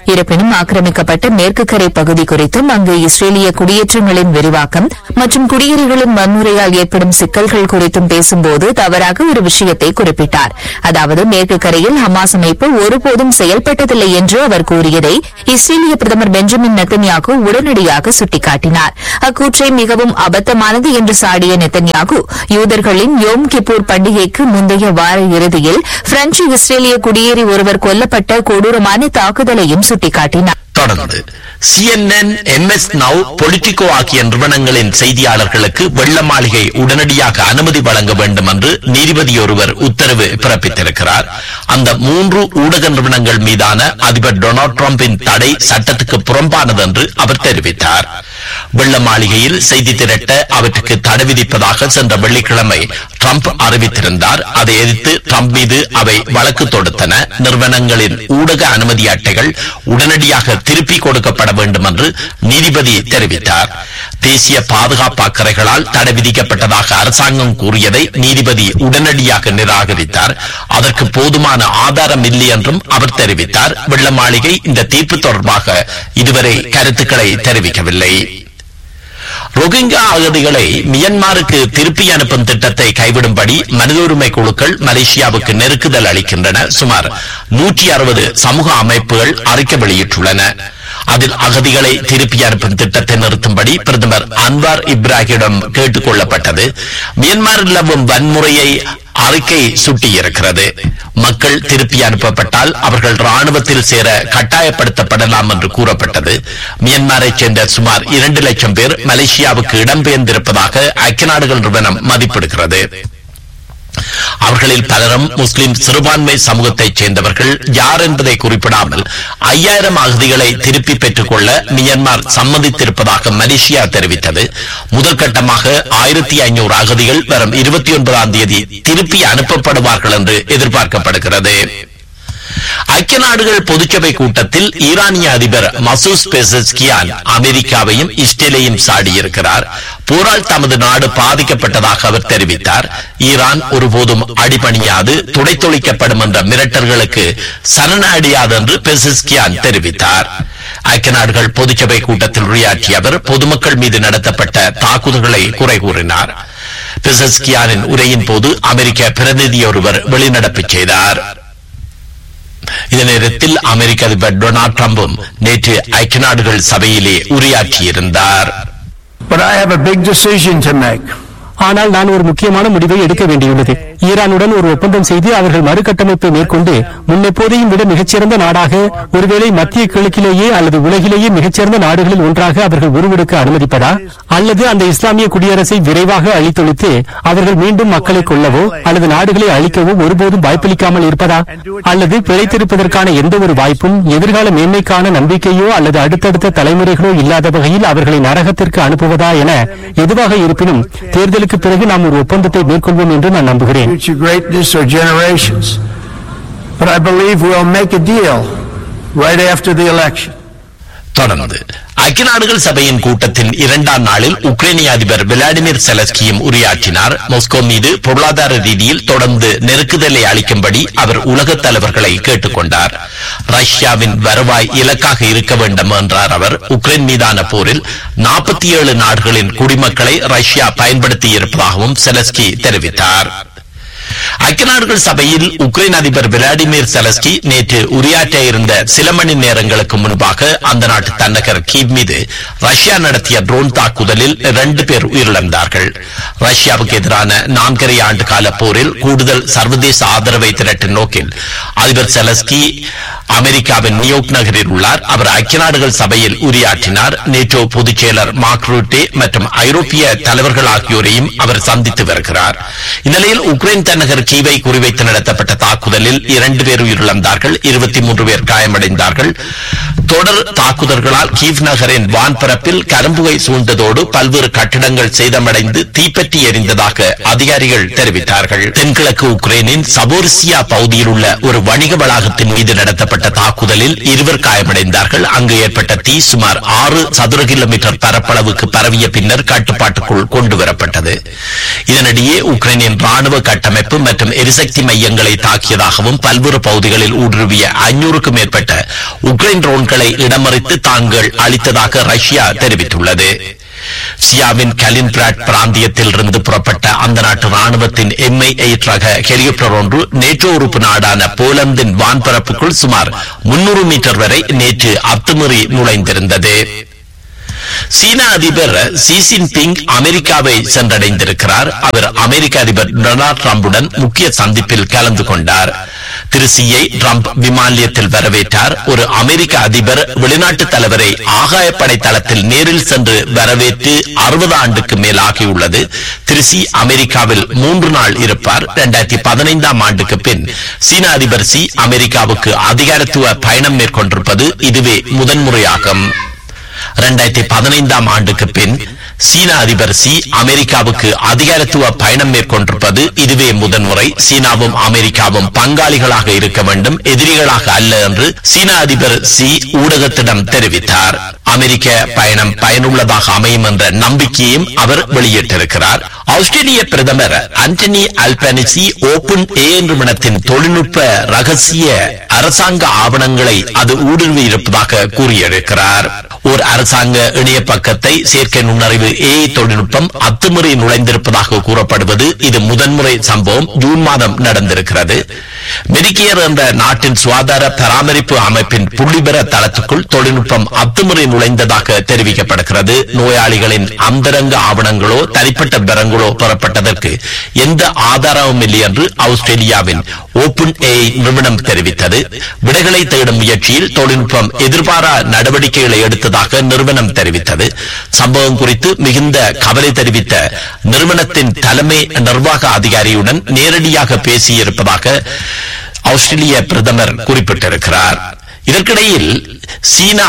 இருப்பினும் ஆக்கிரமிக்கப்பட்ட மேற்கு கரை பகுதி குறித்தும் அங்கு இஸ்ரேலிய குடியேற்றங்களின் விரிவாக்கம் மற்றும் குடியேறிகளின் வன்முறையால் ஏற்படும் சிக்கல்கள் குறித்தும் பேசும்போது தவறாக ஒரு விஷயத்தை குறிப்பிட்டார் அதாவது மேற்கு கரையில் ஹமாஸ் அமைப்பு ஒருபோதும் செயல்பட்டதில்லை என்று அவர் கூறியதை இஸ்ரேலிய பிரதமர் பெஞ்சமின் நெத்தன்யாகு உடனடியாக சுட்டிக்காட்டினார் அக்கூற்றை மிகவும் அபத்தமானது என்று சாடிய நெத்தன்யாகு யூதர்களின் யோம் கிப்பூர் பண்டிகைக்கு முந்தைய வார இறுதியில் பிரெஞ்சு இஸ்ரேலிய குடியேறி ஒருவர் கொல்லப்பட்ட கொடூரமான தாக்குதலையும் சுட்டிக்காட்டினார் தொடர்ந்து சிஎன்என் எம்எஸ் நவ் பொலிட்டிகோ ஆகிய நிறுவனங்களின் செய்தியாளர்களுக்கு வெள்ள மாளிகை உடனடியாக அனுமதி வழங்க வேண்டும் என்று நீதிபதி ஒருவர் உத்தரவு பிறப்பித்திருக்கிறார் அந்த மூன்று ஊடக நிறுவனங்கள் மீதான அதிபர் டொனால்டு டிரம்பின் தடை சட்டத்துக்கு புறம்பானது என்று அவர் தெரிவித்தார் வெள்ள மாளிகையில் செய்தி திரட்ட அவற்றுக்கு தடை விதிப்பதாக சென்ற வெள்ளிக்கிழமை ட்ரம்ப் அறிவித்திருந்தார் அதை எதிர்த்து ட்ரம்ப் மீது அவை வழக்கு தொடுத்தன நிறுவனங்களின் ஊடக அனுமதி அட்டைகள் உடனடியாக திருப்பி கொடுக்கப்பட வேண்டும் என்று நீதிபதி தெரிவித்தார் தேசிய பாதுகாப்பு அக்கறைகளால் தடை விதிக்கப்பட்டதாக அரசாங்கம் கூறியதை நீதிபதி உடனடியாக நிராகரித்தார் அதற்கு போதுமான ஆதாரம் இல்லை என்றும் அவர் தெரிவித்தார் வெள்ள மாளிகை இந்த தீர்ப்பு தொடர்பாக இதுவரை கருத்துக்களை தெரிவிக்கவில்லை ரோஹிங்கா அகதிகளை மியன்மாருக்கு திருப்பி அனுப்பும் திட்டத்தை கைவிடும்படி மனித உரிமை குழுக்கள் மலேசியாவுக்கு நெருக்குதல் அளிக்கின்றன சுமார் நூற்றி அறுபது சமூக அமைப்புகள் அறிக்கை வெளியிட்டுள்ளன அதில் அகதிகளை திருப்பி அனுப்பும் திட்டத்தை நிறுத்தும்படி பிரதமர் அன்வார் இப்ராஹிமிடம் கேட்டுக் கொள்ளப்பட்டது மியன்மார் நிலவும் வன்முறையை அறிக்கை சுட்டியிருக்கிறது மக்கள் திருப்பி அனுப்பப்பட்டால் அவர்கள் ராணுவத்தில் சேர கட்டாயப்படுத்தப்படலாம் என்று கூறப்பட்டது மியன்மாரைச் சேர்ந்த சுமார் இரண்டு லட்சம் பேர் மலேசியாவுக்கு இடம்பெயர்ந்திருப்பதாக ஐக்கிய நாடுகள் நிறுவனம் மதிப்பிடுகிறது அவர்களில் பலரும் முஸ்லிம் சிறுபான்மை சமூகத்தைச் சேர்ந்தவர்கள் யார் என்பதை குறிப்பிடாமல் ஐயாயிரம் அகதிகளை திருப்பி பெற்றுக் கொள்ள மியன்மார் சம்மதித்திருப்பதாக மலேசியா தெரிவித்தது முதல் கட்டமாக ஆயிரத்தி ஐநூறு அகதிகள் வரும் இருபத்தி ஒன்பதாம் தேதி திருப்பி அனுப்பப்படுவார்கள் என்று எதிர்பார்க்கப்படுகிறது ஐக்கிய நாடுகள் பொதுச்சபை கூட்டத்தில் ஈரானிய அதிபர் மசூஸ் பெசஸ்கியான் அமெரிக்காவையும் இஸ்ரேலையும் சாடியிருக்கிறார் போரால் தமது நாடு பாதிக்கப்பட்டதாக அவர் தெரிவித்தார் ஈரான் ஒருபோதும் அடிபணியாது துடைத்தொழிக்கப்படும் என்ற மிரட்டல்களுக்கு சரணடையாது என்று பெசஸ்கியான் தெரிவித்தார் ஐக்கிய நாடுகள் பொதுச்சபை கூட்டத்தில் உரையாற்றிய அவர் பொதுமக்கள் மீது நடத்தப்பட்ட தாக்குதல்களை குறை கூறினார் பெசஸ்கியானின் உரையின் போது அமெரிக்க பிரதிநிதி ஒருவர் வெளிநடப்பு செய்தார் இதே நேரத்தில் அமெரிக்க அதிபர் டொனால்ட் ட்ரம்பும் நேற்று ஐக்கிய நாடுகள் சபையிலே உரையாற்றியிருந்தார் But I have a big decision to make. ஆனால் நான் ஒரு முக்கியமான முடிவை எடுக்க வேண்டியுள்ளது ஈரானுடன் ஒரு ஒப்பந்தம் செய்து அவர்கள் மறுகட்டமைப்பை மேற்கொண்டு முன்னெப்போதையும் விட மிகச்சிறந்த நாடாக ஒருவேளை மத்திய கிழக்கிலேயே அல்லது உலகிலேயே மிகச்சிறந்த நாடுகளில் ஒன்றாக அவர்கள் உருவெடுக்க அனுமதிப்பதா அல்லது அந்த இஸ்லாமிய குடியரசை விரைவாக அழித்தொழித்து அவர்கள் மீண்டும் மக்களை கொல்லவோ அல்லது நாடுகளை அழிக்கவோ ஒருபோதும் வாய்ப்பளிக்காமல் இருப்பதா அல்லது பிழைத்திருப்பதற்கான எந்த ஒரு வாய்ப்பும் எதிர்கால மேன்மைக்கான நம்பிக்கையோ அல்லது அடுத்தடுத்த தலைமுறைகளோ இல்லாத வகையில் அவர்களை நரகத்திற்கு அனுப்புவதா என எதுவாக இருப்பினும் தேர்தலுக்கு பிறகு நாம் ஒரு ஒப்பந்தத்தை மேற்கொள்வோம் என்று நான் நம்புகிறேன் future greatness or generations. But I believe we'll make a deal right after the election. தொடர்ந்து ஐக்கிய நாடுகள் சபையின் கூட்டத்தின் இரண்டாம் நாளில் உக்ரைனிய அதிபர் விளாடிமிர் செலஸ்கியும் உரையாற்றினார் மாஸ்கோ மீது பொருளாதார ரீதியில் தொடர்ந்து நெருக்குதலை அளிக்கும்படி அவர் உலக தலைவர்களை கேட்டுக்கொண்டார் ரஷ்யாவின் வருவாய் இலக்காக இருக்க வேண்டும் என்றார் அவர் உக்ரைன் மீதான போரில் நாற்பத்தி ஏழு நாடுகளின் குடிமக்களை ரஷ்யா பயன்படுத்தி இருப்பதாகவும் செலஸ்கி தெரிவித்தார் ஐக்கிய நாடுகள் சபையில் உக்ரைன் அதிபர் விளாடிமிர் செலஸ்கி நேற்று உரையாற்ற இருந்த சில மணி நேரங்களுக்கு முன்பாக அந்த நாட்டு தன்னகர் கீவ் மீது ரஷ்யா நடத்திய ட்ரோன் தாக்குதலில் இரண்டு பேர் உயிரிழந்தார்கள் ரஷ்யாவுக்கு எதிரான நான்கரை ஆண்டு கால போரில் கூடுதல் சர்வதேச ஆதரவை திரட்டும் நோக்கில் அதிபர் செலஸ்கி அமெரிக்காவின் நியூயார்க் நகரில் உள்ளார் அவர் ஐக்கிய நாடுகள் சபையில் உரையாற்றினார் நேட்டோ பொதுச் செயலர் மார்க் ரூட்டே மற்றும் ஐரோப்பிய தலைவர்கள் ஆகியோரையும் அவர் சந்தித்து வருகிறார் இந்நிலையில் உக்ரைன் தலைநகர் கீவை குறிவைத்து நடத்தப்பட்ட தாக்குதலில் இரண்டு பேர் உயிரிழந்தார்கள் இருபத்தி மூன்று பேர் காயமடைந்தார்கள் தொடர் தாக்குதல்களால் கீவ் நகரின் வான்பரப்பில் கரும்புகை சூழ்ந்ததோடு பல்வேறு கட்டிடங்கள் சேதமடைந்து தீப்பற்றி எரிந்ததாக அதிகாரிகள் தெரிவித்தார்கள் தென்கிழக்கு உக்ரைனின் சபோரிசியா பகுதியில் உள்ள ஒரு வணிக வளாகத்தின் மீது நடத்தப்பட்ட தாக்குதலில் இருவர் காயமடைந்தார்கள் அங்கு ஏற்பட்ட தீ சுமார் ஆறு சதுர கிலோமீட்டர் பரப்பளவுக்கு பரவிய பின்னர் கட்டுப்பாட்டுக்குள் கொண்டு வரப்பட்டது இதனிடையே உக்ரைனின் ராணுவ கட்டமைப்பு மற்றும் எரிசக்தி மையங்களை தாக்கியதாகவும் பல்வேறு பகுதிகளில் ஊடுருவிய ஐநூறுக்கும் மேற்பட்ட உக்ரைன் ட்ரோன்களை இடமறித்து தாங்கள் அளித்ததாக ரஷ்யா தெரிவித்துள்ளது சியாவின் கலின்பிராட் பிராந்தியத்தில் இருந்து புறப்பட்ட அந்த நாட்டு ராணுவத்தின் எம்ஐ எயிட் ரக ஹெலிகாப்டர் ஒன்று நேட்டோ உறுப்பு நாடான போலந்தின் வான்பரப்புக்குள் சுமார் முன்னூறு மீட்டர் வரை நேற்று அத்துமீறி நுழைந்திருந்தது சீன அதிபர் ஷி ஜின்பிங் அமெரிக்காவை சென்றடைந்திருக்கிறார் அவர் அமெரிக்க அதிபர் டொனால்ட் டிரம்புடன் முக்கிய சந்திப்பில் கலந்து கொண்டார் திரு சியை டிரம்ப் விமானியத்தில் வரவேற்றார் ஒரு அமெரிக்க அதிபர் வெளிநாட்டு தலைவரை ஆகாயப்படை தளத்தில் நேரில் சென்று வரவேற்று அறுபது ஆண்டுக்கு மேல் ஆகியுள்ளது திரு சி அமெரிக்காவில் மூன்று நாள் இருப்பார் இரண்டாயிரத்தி பதினைந்தாம் ஆண்டுக்கு பின் சீன அதிபர் சி அமெரிக்காவுக்கு அதிகாரத்துவ பயணம் மேற்கொண்டிருப்பது இதுவே முதன்முறையாகும் இரண்டாயிரத்தி பதினைந்தாம் ஆண்டுக்கு பின் சீன அதிபர் சி அமெரிக்காவுக்கு அதிகாரத்துவ பயணம் மேற்கொண்டிருப்பது இதுவே முதன்முறை சீனாவும் அமெரிக்காவும் பங்காளிகளாக இருக்க வேண்டும் எதிரிகளாக அல்ல என்று சீன அதிபர் சி ஊடகத்திடம் தெரிவித்தார் அமெரிக்க பயணம் பயனுள்ளதாக அமையும் என்ற நம்பிக்கையும் அவர் வெளியிட்டிருக்கிறார் ஆஸ்திரேலிய பிரதமர் அண்டனி அல்பனிசி ஓபன் ஏ நிறுவனத்தின் தொழில்நுட்ப ரகசிய அரசாங்க ஆவணங்களை அது ஊடுருவி இருப்பதாக கூறியிருக்கிறார் ஓர் அரசாங்க இணைய பக்கத்தை செயற்கை நுண்ணறிவு ஏ தொழில்நுட்பம் அத்துமுறை நுழைந்திருப்பதாக கூறப்படுவது இது முதன்முறை சம்பவம் ஜூன் மாதம் நடந்திருக்கிறது மெடிக்கேர் என்ற நாட்டின் சுகாதார பராமரிப்பு அமைப்பின் புள்ளிபெற தளத்துக்குள் தொழில்நுட்பம் அத்துமுறை நுழைந்ததாக தெரிவிக்கப்படுகிறது நோயாளிகளின் அந்தரங்க ஆவணங்களோ தனிப்பட்ட பெறங்களோ பெறப்பட்டதற்கு எந்த ஆதாரமும் இல்லை என்று ஆஸ்திரேலியாவின் ஓபன் ஏ நிறுவனம் தெரிவித்தது விடைகளை தேடும் முயற்சியில் தொழில்நுட்பம் எதிர்பாரா நடவடிக்கைகளை எடுத்ததாக நிறுவனம் தெரிவித்தது சம்பவம் குறித்து மிகுந்த கவலை தெரிவித்த நிறுவனத்தின் தலைமை நிர்வாக அதிகாரியுடன் நேரடியாக பேசியிருப்பதாக ஆஸ்திரேலிய பிரதமர் குறிப்பிட்டிருக்கிறார் இதற்கிடையில் சீனா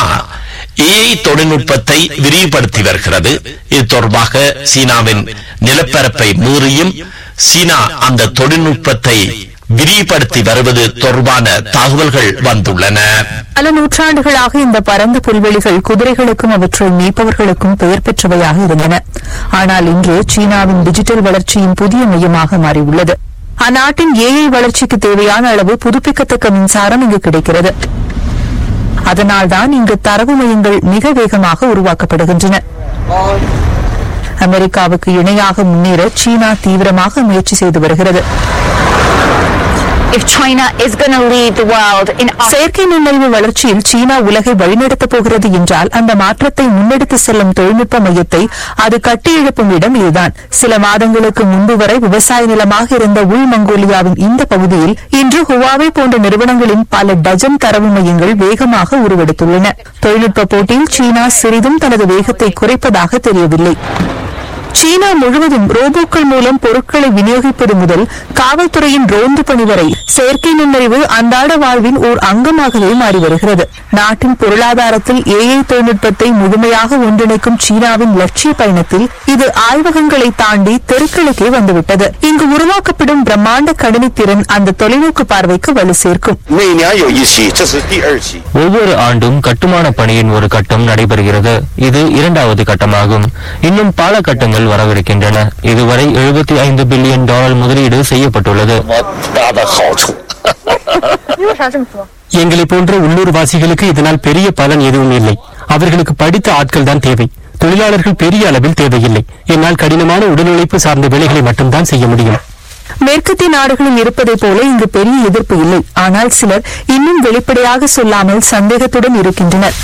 ஏஐ தொழில்நுட்பத்தை விரிவுபடுத்தி வருகிறது இது தொடர்பாக சீனாவின் நிலப்பரப்பை மீறியும் சீனா அந்த தொழில்நுட்பத்தை விரிவுபடுத்தி வருவது தொடர்பான தகவல்கள் வந்துள்ளன பல நூற்றாண்டுகளாக இந்த பரந்த புல்வெளிகள் குதிரைகளுக்கும் அவற்றை மீட்பவர்களுக்கும் பெயர் பெற்றவையாக இருந்தன ஆனால் இன்று சீனாவின் டிஜிட்டல் வளர்ச்சியின் புதிய மையமாக மாறியுள்ளது அந்நாட்டின் ஏஐ வளர்ச்சிக்கு தேவையான அளவு புதுப்பிக்கத்தக்க மின்சாரம் இங்கு கிடைக்கிறது அதனால்தான் இங்கு தரவு மையங்கள் மிக வேகமாக உருவாக்கப்படுகின்றன அமெரிக்காவுக்கு இணையாக முன்னேற சீனா தீவிரமாக முயற்சி செய்து வருகிறது If China is going to lead the world in செயற்கை நுண்ணறிவு வளர்ச்சியில் சீனா உலகை வழிநடத்தப் போகிறது என்றால் அந்த மாற்றத்தை முன்னெடுத்து செல்லும் தொழில்நுட்ப மையத்தை அது கட்டியெழுப்பும் இடம் இதுதான் சில மாதங்களுக்கு முன்பு வரை விவசாய நிலமாக இருந்த உள் மங்கோலியாவின் இந்த பகுதியில் இன்று ஹுவாவே போன்ற நிறுவனங்களின் பல டஜன் தரவு மையங்கள் வேகமாக உருவெடுத்துள்ளன தொழில்நுட்ப போட்டியில் சீனா சிறிதும் தனது வேகத்தை குறைப்பதாக தெரியவில்லை சீனா முழுவதும் ரோபோக்கள் மூலம் பொருட்களை விநியோகிப்பது முதல் காவல்துறையின் ரோந்து பணி வரை செயற்கை நுண்ணறிவு அன்றாட வாழ்வின் ஓர் அங்கமாகவே மாறி வருகிறது நாட்டின் பொருளாதாரத்தில் ஏஐ தொழில்நுட்பத்தை முழுமையாக ஒன்றிணைக்கும் சீனாவின் லட்சிய பயணத்தில் இது ஆய்வகங்களை தாண்டி தெருக்களுக்கே வந்துவிட்டது இங்கு உருவாக்கப்படும் பிரம்மாண்ட கணினித்திறன் அந்த தொலைநோக்கு பார்வைக்கு வலு சேர்க்கும் 每年有一期，这是第二期。 ஒவ்வொரு ஆண்டும் கட்டுமான பணியின் ஒரு கட்டம் நடைபெறுகிறது இது இரண்டாவது கட்டமாகும் இன்னும் பல கட்டங்கள் வரவிருக்கின்றன இதுவரை 75 ஐந்து பில்லியன் டாலர் முதலீடு செய்யப்பட்டுள்ளது 大的好处。 你为啥这么说？ எங்களை போன்ற உள்ளூர்வாசிகளுக்கு இதனால் பெரிய பலன் எதுவும் இல்லை அவர்களுக்கு படித்த ஆட்கள் தான் தேவை தொழிலாளர்கள் பெரிய அளவில் தேவையில்லை என்னால் கடினமான உடல் உழைப்பு சார்ந்த வேலைகளை மட்டும்தான் செய்ய முடியும் மேற்கத்திய நாடுகளில் இருப்பதைப் போல இங்கு பெரிய எதிர்ப்பு இல்லை ஆனால் சிலர் இன்னும் வெளிப்படையாக சொல்லாமல் சந்தேகத்துடன் இருக்கின்றனர்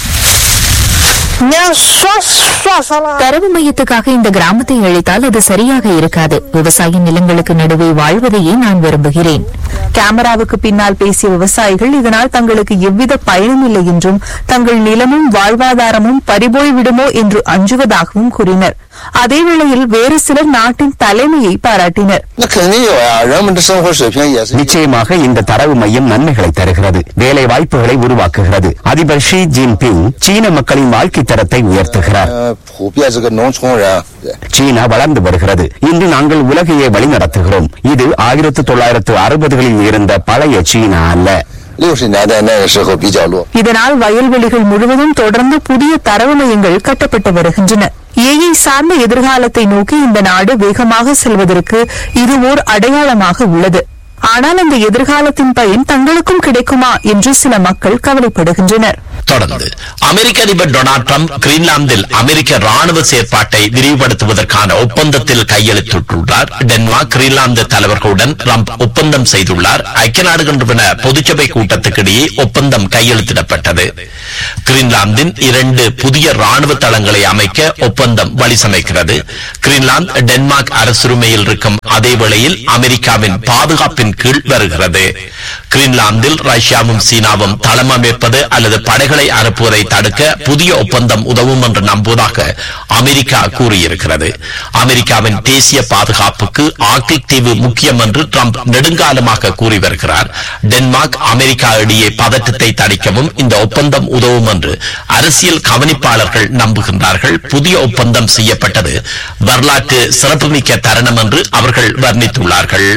தரவு மையத்துக்காக இந்த கிராமத்தை அழைத்தால் அது சரியாக இருக்காது விவசாய நிலங்களுக்கு நடுவே வாழ்வதையே நான் விரும்புகிறேன் கேமராவுக்கு பின்னால் பேசிய விவசாயிகள் இதனால் தங்களுக்கு எவ்வித பயனும் இல்லை என்றும் தங்கள் நிலமும் வாழ்வாதாரமும் பறிபோய் விடுமோ என்று அஞ்சுவதாகவும் கூறினர் அதேவேளையில் வேறு சிலர் நாட்டின் தலைமையை பாராட்டினர் 那肯定有呀，人们的生活水平也是。 நிச்சயமாக இந்த தரவு மையம் நன்மைகளை தருகிறது வேலை வாய்ப்புகளை உருவாக்குகிறது அதிபர் ஷி ஜின்பிங் சீன மக்களின் வாழ்க்கை தரத்தை உயர்த்துகிறார் 呃，普遍是个农村人，对。 சீனா வளர்ந்து வருகிறது இன்று நாங்கள் உலகையே வழிநடத்துகிறோம் இது ஆயிரத்து தொள்ளாயிரத்து அறுபதுகளில் இருந்த பழைய சீனா அல்ல 六十年代那个时候比较弱。 இதனால் வயல்வெளிகள் முழுவதும் தொடர்ந்து புதிய தரவு மையங்கள் கட்டப்பட்டு வருகின்றன ஏஐ சார்ந்த எதிர்காலத்தை நோக்கி இந்த நாடு வேகமாக செல்வதற்கு இது ஓர் அடையாளமாக உள்ளது ஆனால் அந்த எதிர்காலத்தின் பயன் தங்களுக்கும் கிடைக்குமா என்று சில மக்கள் கவலைப்படுகின்றனர் தொடர்ந்து அமெரிக்க அதிபர் டொனால்ட் ட்ரம்ப் கிரீன்லாந்தில் அமெரிக்க ராணுவ செயற்பாட்டை விரிவுபடுத்துவதற்கான ஒப்பந்தத்தில் கையெழுத்திட்டுள்ளார் டென்மார்க் கிரீன்லாந்து தலைவர்களுடன் ட்ரம்ப் ஒப்பந்தம் செய்துள்ளார் ஐக்கிய நாடுகள் நிறுவன பொதுச்சபை கூட்டத்துக்கிடையே ஒப்பந்தம் கையெழுத்திடப்பட்டது கிரீன்லாந்தின் இரண்டு புதிய ராணுவ தளங்களை அமைக்க ஒப்பந்தம் வழி சமைக்கிறது கிரீன்லாந்து டென்மார்க் அரசுரிமையில் இருக்கும் அதே வேளையில் அமெரிக்காவின் பாதுகாப்பின் கீழ் வருகிறது கிரீன்லாந்தில் ரஷ்யாவும் சீனாவும் தளம் அமைப்பது அல்லது படைகளை அனுப்புவதை தடுக்க புதிய ஒப்பந்தம் உதவும் என்று நம்புவதாக அமெரிக்கா கூறியிருக்கிறது அமெரிக்காவின் தேசிய பாதுகாப்புக்கு ஆர்க்டிக் தீவு முக்கியம் என்று ட்ரம்ப் நெடுங்காலமாக கூறி வருகிறார் டென்மார்க் அமெரிக்கா இடையே பதற்றத்தை தணிக்கவும் இந்த ஒப்பந்தம் உதவும் என்று அரசியல் கவனிப்பாளர்கள் நம்புகின்றார்கள் புதிய ஒப்பந்தம் செய்யப்பட்டது வரலாற்று சிறப்புமிக்க தருணம் என்று அவர்கள் வர்ணித்துள்ளார்கள்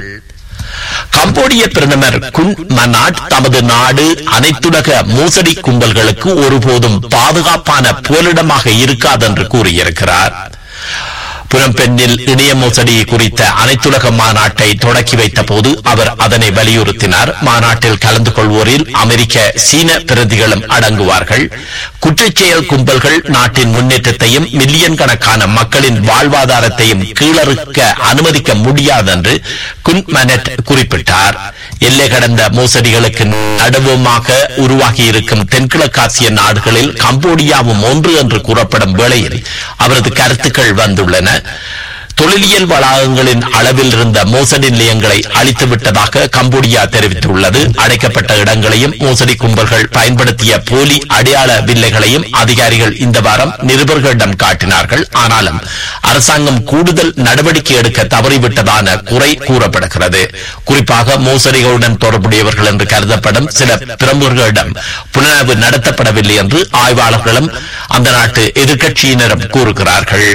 கம்போடிய பிரதமர் குன் மனாட் தமது நாடு அனைத்துலக மோசடி கும்பல்களுக்கு ஒருபோதும் பாதுகாப்பான புகலிடமாக இருக்காது என்று கூறியிருக்கிறார் புலம்பெண்ணில் இணைய மோசடி குறித்த அனைத்துலக மாநாட்டை தொடக்கி வைத்த போது அவர் அதனை வலியுறுத்தினார் மாநாட்டில் கலந்து கொள்வோரில் அமெரிக்க சீன பிரதிகளும் அடங்குவார்கள் குற்றச்செயல் கும்பல்கள் நாட்டின் முன்னேற்றத்தையும் மில்லியன் கணக்கான மக்களின் வாழ்வாதாரத்தையும் கீழறுக்க அனுமதிக்க முடியாது என்று குன் மனட் குறிப்பிட்டார் எல்லை கடந்த மோசடிகளுக்கு நடுவமாக உருவாகி இருக்கும் தென்கிழக்காசிய நாடுகளில் கம்போடியாவும் ஒன்று என்று கூறப்படும் வேளையில் அவரது கருத்துக்கள் வந்துள்ளன தொழிலியல் வளாகங்களின் அளவில் இருந்த மோசடி நிலையங்களை அழித்து விட்டதாக கம்போடியா தெரிவித்துள்ளது அடைக்கப்பட்ட இடங்களையும் மோசடி கும்பல்கள் பயன்படுத்திய போலி அடையாள வில்லைகளையும் அதிகாரிகள் இந்த வாரம் நிருபர்களிடம் காட்டினார்கள் ஆனாலும் அரசாங்கம் கூடுதல் நடவடிக்கை எடுக்க தவறிவிட்டதான குறை கூறப்படுகிறது குறிப்பாக மோசடிகளுடன் தொடர்புடையவர்கள் என்று கருதப்படும் சில பிரமுகர்களிடம் புலனாய்வு நடத்தப்படவில்லை என்று ஆய்வாளர்களும் அந்த நாட்டு எதிர்க்கட்சியினரும் கூறுகிறார்கள்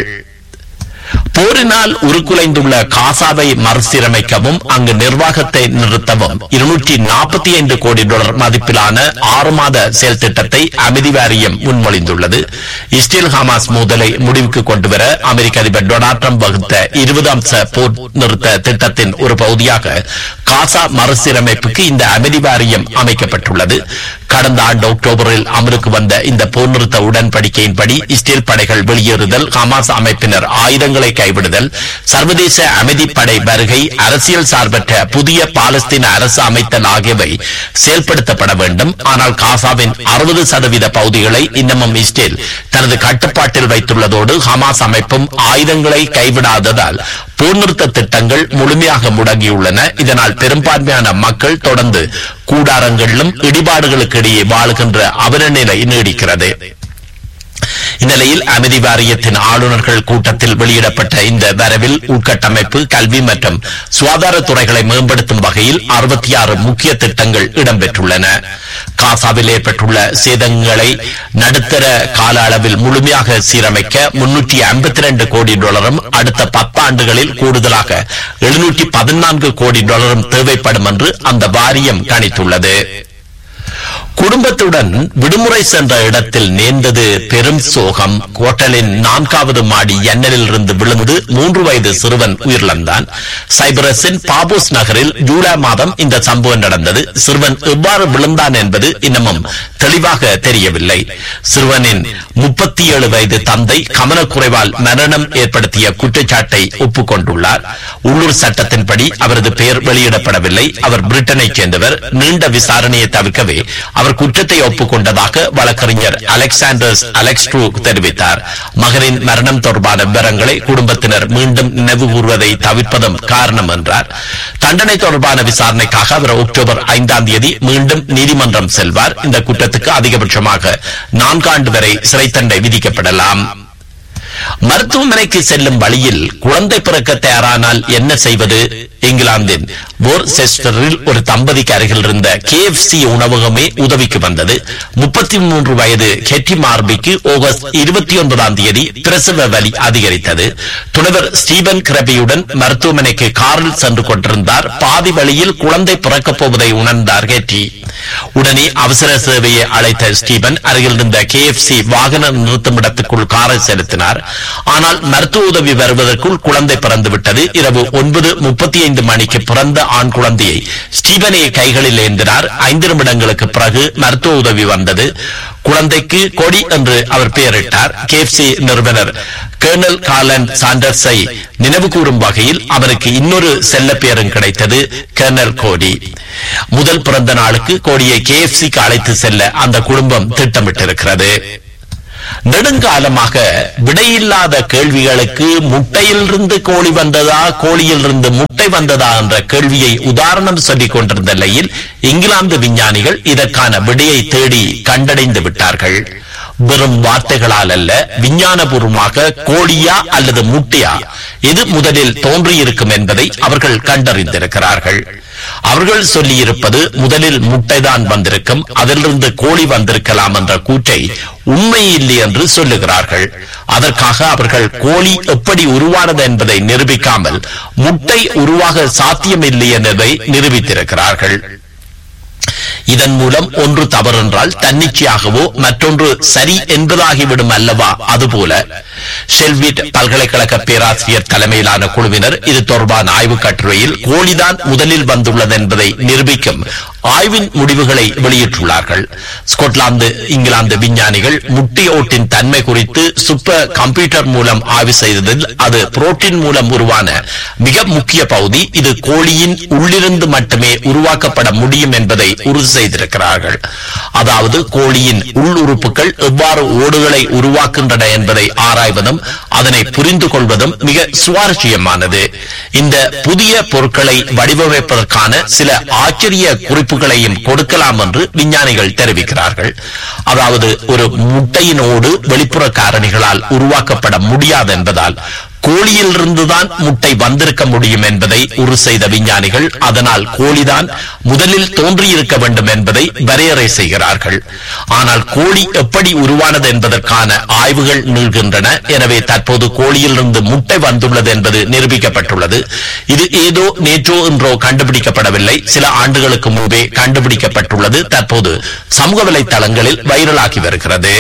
போரினால் உருக்குலைந்துள்ள காசாவை மறுசீரமைக்கவும் அங்கு நிர்வாகத்தை நிறுத்தவும் இருநூற்றி நாற்பத்தி ஐந்து கோடி டாலர் மதிப்பிலான ஆறு மாத செயல் திட்டத்தை அமைதி வாரியம் முன்மொழிந்துள்ளது இஸ்ரேல் ஹமாஸ் மோதலை முடிவுக்கு கொண்டுவர அமெரிக்க அதிபர் டொனால்ட் ட்ரம்ப் வகுத்த இருபது அம்ச போர் நிறுத்த திட்டத்தின் ஒரு பகுதியாக காசா மறுசீரமைப்புக்கு இந்த அமைதி வாரியம் அமைக்கப்பட்டுள்ளது கடந்த ஆண்டு அக்டோபரில் அமலுக்கு வந்த இந்த போர் நிறுத்த உடன்படிக்கையின்படி இஸ்ரேல் படைகள் வெளியேறுதல் ஹமாஸ் அமைப்பினர் ஆயுதங்களை கைவிடுதல் சர்வதேச அமைதிப்படை வருகை அரசியல் சார்பற்ற புதிய பாலஸ்தீன அரசு அமைத்தல் ஆகியவை செயல்படுத்தப்பட வேண்டும் ஆனால் காசாவின் அறுபது சதவீத பகுதிகளை இன்னமும் இஸ்ரேல் தனது கட்டுப்பாட்டில் வைத்துள்ளதோடு ஹமாஸ் அமைப்பும் ஆயுதங்களை கைவிடாததால் போர் நிறுத்த திட்டங்கள் முழுமையாக முடங்கியுள்ளன இதனால் பெரும்பான்மையான மக்கள் தொடர்ந்து கூடாரங்களிலும் இடிபாடுகளுக்கு இடையே வாழுகின்ற அவலநிலை நீடிக்கிறது இந்நிலையில் அமைதி வாரியத்தின் ஆளுநர்கள் கூட்டத்தில் வெளியிடப்பட்ட இந்த வரவில் உள்கட்டமைப்பு கல்வி மற்றும் சுகாதாரத்துறைகளை மேம்படுத்தும் வகையில் அறுபத்தி ஆறு முக்கிய திட்டங்கள் இடம்பெற்றுள்ளன காசாவில் ஏற்பட்டுள்ள சேதங்களை நடுத்தர கால அளவில் முழுமையாக சீரமைக்க முன்னூற்றி ஐம்பத்தி ரெண்டு கோடி டாலரும் அடுத்த பத்தாண்டுகளில் கூடுதலாக எழுநூற்றி பதினான்கு கோடி டாலரும் தேவைப்படும் என்று அந்த வாரியம் கணித்துள்ளது குடும்பத்துடன் விடுமுறை சென்ற இடத்தில் நேர்ந்தது பெரும் சோகம் ஹோட்டலின் நான்காவது மாடி எண்ணலில் இருந்து விழுந்து மூன்று வயது சிறுவன் உயிரிழந்தான் சைப்ரஸின் பாபோஸ் நகரில் ஜூலை மாதம் இந்த சம்பவம் நடந்தது சிறுவன் எவ்வாறு விழுந்தான் என்பது இன்னமும் தெளிவாக தெரியவில்லை சிறுவனின் முப்பத்தி ஏழு வயது தந்தை கவனக்குறைவால் மரணம் ஏற்படுத்திய குற்றச்சாட்டை ஒப்புக்கொண்டுள்ளார் உள்ளூர் சட்டத்தின்படி அவரது பெயர் வெளியிடப்படவில்லை அவர் பிரிட்டனைச் சேர்ந்தவர் நீண்ட விசாரணையை தவிர்க்கவே அவர் குற்றத்தை ஒப்புக்கொண்டதாக வழக்கறிஞர் அலெக்சாண்டர்ஸ் அலெக்ஸ்ட்ரூ தெரிவித்தார் மகனின் மரணம் தொடர்பான விவரங்களை குடும்பத்தினர் மீண்டும் நினைவு கூறுவதை தவிர்ப்பதும் காரணம் என்றார் தண்டனை தொடர்பான விசாரணைக்காக அவர் அக்டோபர் ஐந்தாம் தேதி மீண்டும் நீதிமன்றம் செல்வார் இந்த குற்றத்துக்கு அதிகபட்சமாக நான்காண்டு வரை சிறை தண்டனை விதிக்கப்படலாம் மருத்துவமனைக்கு செல்லும் வழியில் குழந்தை பிறக்க தயாரானால் என்ன செய்வது இங்கிலாந்தின் போர்செஸ்டரில் ஒரு தம்பதிக்கு அருகில் இருந்த கேஎஃப்சி உணவகமே உதவிக்கு வந்தது முப்பத்தி மூன்று வயது கெட்டி மார்பிக்கு ஆகஸ்ட் இருபத்தி ஒன்பதாம் தேதி பிரசவ வலி அதிகரித்தது துணைவர் ஸ்டீபன் கிரபியுடன் மருத்துவமனைக்கு காரில் சென்று கொண்டிருந்தார் பாதி வழியில் குழந்தை பிறக்கப் போவதை உணர்ந்தார் கெட்டி உடனே அவசர சேவையை அழைத்த ஸ்டீபன் அருகில் இருந்த கேஎஃப்சி வாகன நிறுத்துமிடத்துக்குள் காரை செலுத்தினார் ஆனால் மருத்துவ உதவி வருவதற்குள் குழந்தை பிறந்துவிட்டது இரவு ஒன்பது முப்பத்தி ஐந்து மணிக்கு பிறந்த ஆண் குழந்தையை ஸ்டீபனே கைகளில் ஏந்தினார் ஐந்து நிமிடங்களுக்கு பிறகு மருத்துவ உதவி வந்தது குழந்தைக்கு கொடி என்று அவர் பெயரிட்டார் கேஎஃப்சி நிறுவனர் கர்னல் காலன் சாண்டர்ஸை நினைவு கூறும் வகையில் அவருக்கு இன்னொரு செல்ல பெயரும் கிடைத்தது கர்னல் கோடி முதல் பிறந்த நாளுக்கு கோடியை கேஎஃப்சிக்கு அழைத்து செல்ல அந்த குடும்பம் திட்டமிட்டிருக்கிறது நெடுங்காலமாக விடையில்லாத கேள்விகளுக்கு முட்டையிலிருந்து கோழி வந்ததா கோழியிலிருந்து முட்டை வந்ததா என்ற கேள்வியை உதாரணம் சொல்லிக் கொண்டிருந்த நிலையில் இங்கிலாந்து விஞ்ஞானிகள் இதற்கான விடையை தேடி கண்டடைந்து விட்டார்கள் வெறும் வார்த்தைகளால் அல்ல விஞ்ஞானபூர்வமாக கோழியா அல்லது முட்டையா எது முதலில் தோன்றியிருக்கும் என்பதை அவர்கள் கண்டறிந்திருக்கிறார்கள் அவர்கள் சொல்லியிருப்பது முதலில் முட்டைதான் வந்திருக்கும் அதிலிருந்து கோழி வந்திருக்கலாம் என்ற கூற்றை உண்மை இல்லை என்று சொல்லுகிறார்கள் அதற்காக அவர்கள் கோழி எப்படி உருவானது என்பதை நிரூபிக்காமல் முட்டை உருவாக சாத்தியமில்லை என்பதை நிரூபித்திருக்கிறார்கள் இதன் மூலம் ஒன்று தவறென்றால் தன்னிச்சையாகவோ மற்றொன்று சரி என்பதாகிவிடும் அல்லவா அதுபோல ஷெல்விட் பல்கலைக்கழக பேராசிரியர் தலைமையிலான குழுவினர் இது தொடர்பான ஆய்வு கட்டுரையில் கோழிதான் முதலில் வந்துள்ளது என்பதை நிரூபிக்கும் ஆய்வின் முடிவுகளை வெளியிட்டுள்ளார்கள் ஸ்கொட்லாந்து இங்கிலாந்து விஞ்ஞானிகள் முட்டையோட்டின் தன்மை குறித்து சூப்பர் கம்ப்யூட்டர் மூலம் ஆய்வு செய்ததில் அது புரோட்டீன் மூலம் உருவான மிக முக்கிய பகுதி இது கோழியின் உள்ளிருந்து மட்டுமே உருவாக்கப்பட முடியும் என்பதை உறுதி செய்திருக்கிறார்கள் அதாவது கோழியின் உள் உறுப்புகள் எவ்வாறு ஓடுகளை உருவாக்குகின்றன என்பதை ஆராய்வதும் அதனை புரிந்து கொள்வதும் மிக சுவாரஸ்யமானது இந்த புதிய பொருட்களை வடிவமைப்பதற்கான சில ஆச்சரிய குறிப்புகளையும் கொடுக்கலாம் என்று விஞ்ஞானிகள் தெரிவிக்கிறார்கள் அதாவது ஒரு முட்டையினோடு வெளிப்புற காரணிகளால் உருவாக்கப்பட முடியாது என்பதால் கோழியிலிருந்துதான் முட்டை வந்திருக்க முடியும் என்பதை உறுதி செய்த விஞ்ஞானிகள் அதனால் கோழிதான் முதலில் தோன்றியிருக்க வேண்டும் என்பதை வரையறை செய்கிறார்கள் ஆனால் கோழி எப்படி உருவானது என்பதற்கான ஆய்வுகள் நீள்கின்றன எனவே தற்போது கோழியிலிருந்து முட்டை வந்துள்ளது என்பது நிரூபிக்கப்பட்டுள்ளது இது ஏதோ நேற்றோ என்றோ கண்டுபிடிக்கப்படவில்லை சில ஆண்டுகளுக்கு முன்பே கண்டுபிடிக்கப்பட்டுள்ளது தற்போது சமூக வலைதளங்களில் வைரலாகி வருகிறது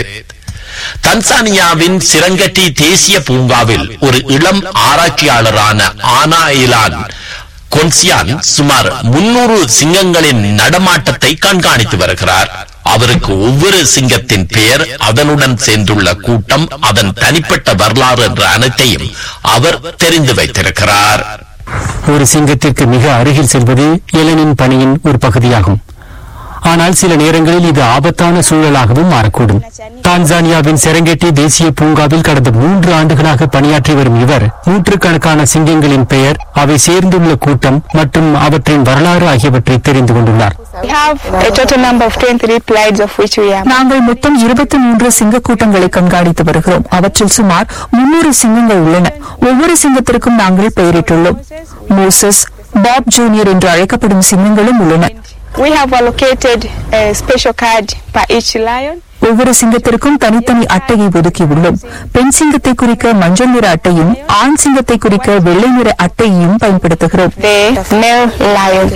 தன்சானியாவின் சிரங்கட்டி தேசிய பூங்காவில் ஒரு இளம் ஆராய்ச்சியாளரான ஆனா இலான் கொன்சியான் சுமார் முன்னூறு சிங்கங்களின் நடமாட்டத்தை கண்காணித்து வருகிறார் அவருக்கு ஒவ்வொரு சிங்கத்தின் பெயர் அதனுடன் சேர்ந்துள்ள கூட்டம் அதன் தனிப்பட்ட வரலாறு என்ற அனைத்தையும் அவர் தெரிந்து வைத்திருக்கிறார் ஒரு சிங்கத்திற்கு மிக அருகில் செல்வது இளனின் பணியின் ஒரு பகுதியாகும் ஆனால் சில நேரங்களில் இது ஆபத்தான சூழலாகவும் மாறக்கூடும் தான்சானியாவின் செரங்கெட்டி தேசிய பூங்காவில் கடந்த மூன்று ஆண்டுகளாக பணியாற்றி வரும் இவர் நூற்றுக்கணக்கான சிங்கங்களின் பெயர் அவை சேர்ந்துள்ள கூட்டம் மற்றும் அவற்றின் வரலாறு ஆகியவற்றை தெரிந்து கொண்டுள்ளார் We have a total number of 23 plaids of which we are. நாங்கள் மொத்தம் இருபத்தி மூன்று சிங்க கூட்டங்களை கண்காணித்து வருகிறோம் அவற்றில் சுமார் முன்னூறு சிங்கங்கள் உள்ளன ஒவ்வொரு சிங்கத்திற்கும் நாங்கள் பெயரிட்டுள்ளோம் மோசஸ் பாப் ஜூனியர் என்று அழைக்கப்படும் சிங்கங்களும் உள்ளன We have allocated a special card per each lion. ஒவ்வொரு சிங்கத்திற்கும் தனித்தனி அட்டையை ஒதுக்கியுள்ளோம் பெண் சிங்கத்தை குறிக்க மஞ்சள் நிற அட்டையும் ஆண் சிங்கத்தை குறிக்க வெள்ளை நிற அட்டையையும் பயன்படுத்துகிறோம் The male lion.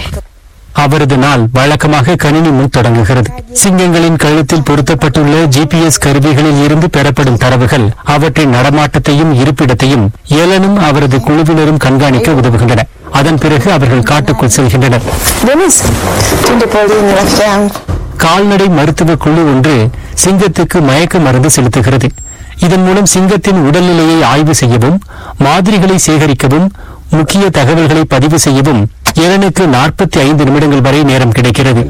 அவரது நாள் வழக்கமாக கணினி முன் தொடங்குகிறது சிங்கங்களின் கழுத்தில் பொருத்தப்பட்டுள்ள ஜிபிஎஸ் கருவிகளில் இருந்து பெறப்படும் தரவுகள் அவற்றின் நடமாட்டத்தையும் இருப்பிடத்தையும் ஏலனும் அவரது குழுவினரும் கண்காணிக்க உதவுகின்றன அதன் பிறகு அவர்கள் காட்டுக்குள் செல்கின்றனர் Dennis, tunde polini rafiki yangu. கால்நடை மருத்துவ குழு ஒன்று சிங்கத்துக்கு மயக்க மருந்து செலுத்துகிறது இதன் மூலம் சிங்கத்தின் உடல்நிலையை ஆய்வு செய்யவும் மாதிரிகளை சேகரிக்கவும் முக்கிய தகவல்களை பதிவு செய்யவும் ஏலனுக்கு நாற்பத்தி ஐந்து நிமிடங்கள் வரை நேரம் கிடைக்கிறது